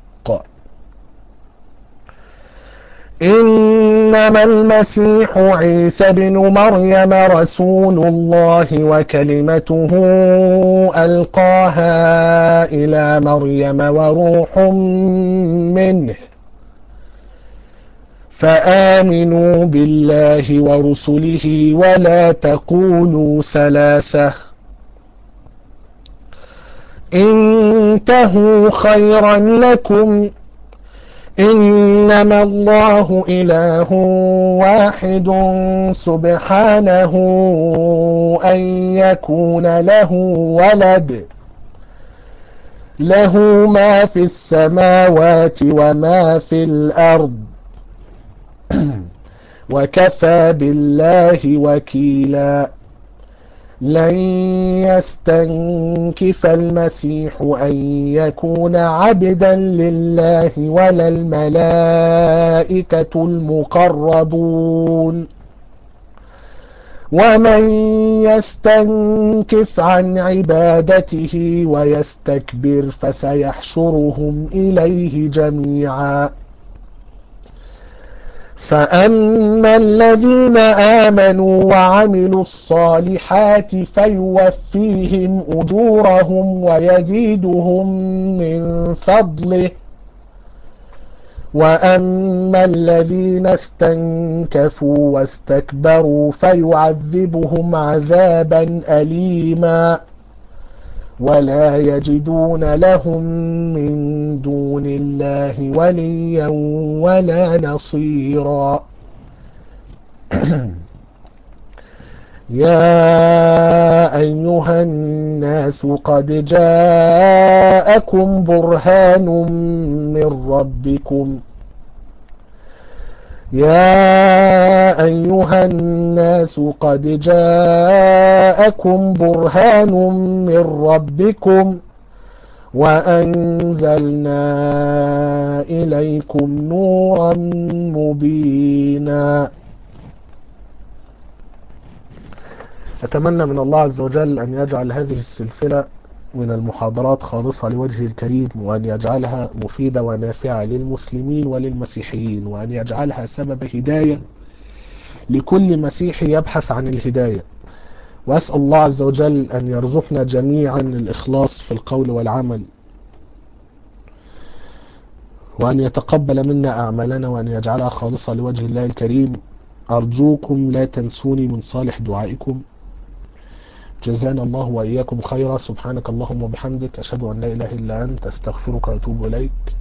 إنما المسيح عيسى بن مريم رسول الله وكلمته ألقاها إلى مريم وروح منه فآمنوا بالله ورسله ولا تقولوا ثلاثة انتهوا خيرا لكم إنما الله إله واحد سبحانه أن يكون له ولد له ما في السماوات وما في الأرض وكفى بالله وكيلا لن يستنكف المسيح أن يكون عبدا لله ولا الملائكة المقربون ومن يستنكف عن عبادته ويستكبر فسيحشرهم إليه جميعا فأما الذين آمنوا وعملوا الصالحات فيوفيهم أجورهم ويزيدهم من فضله وأما الذين استنكفوا واستكبروا فيعذبهم عذابا أليما ولا يجدون لهم من دون الله وليا ولا نصيرا يا أيها الناس قد جاءكم برهان من ربكم يا أيها الناس قد جاءكم برهان من ربكم وأنزلنا إليكم نورا مبينا أتمنى من الله عز وجل أن يجعل هذه السلسلة من المحاضرات خالصة لوجهه الكريم وأن يجعلها مفيدة ونافعة للمسلمين وللمسيحيين وأن يجعلها سبب هداية لكل مسيحي يبحث عن الهداية وأسأل الله عز وجل أن يرزقنا جميعا الإخلاص في القول والعمل وأن يتقبل منا أعمالنا وأن يجعلها خالصة لوجه الله الكريم أرجوكم لا تنسوني من صالح دعائكم جزانا الله وإياكم خيرا سبحانك اللهم وبحمدك أشهد أن لا إله إلا أنت أستغفرك وأتوب إليك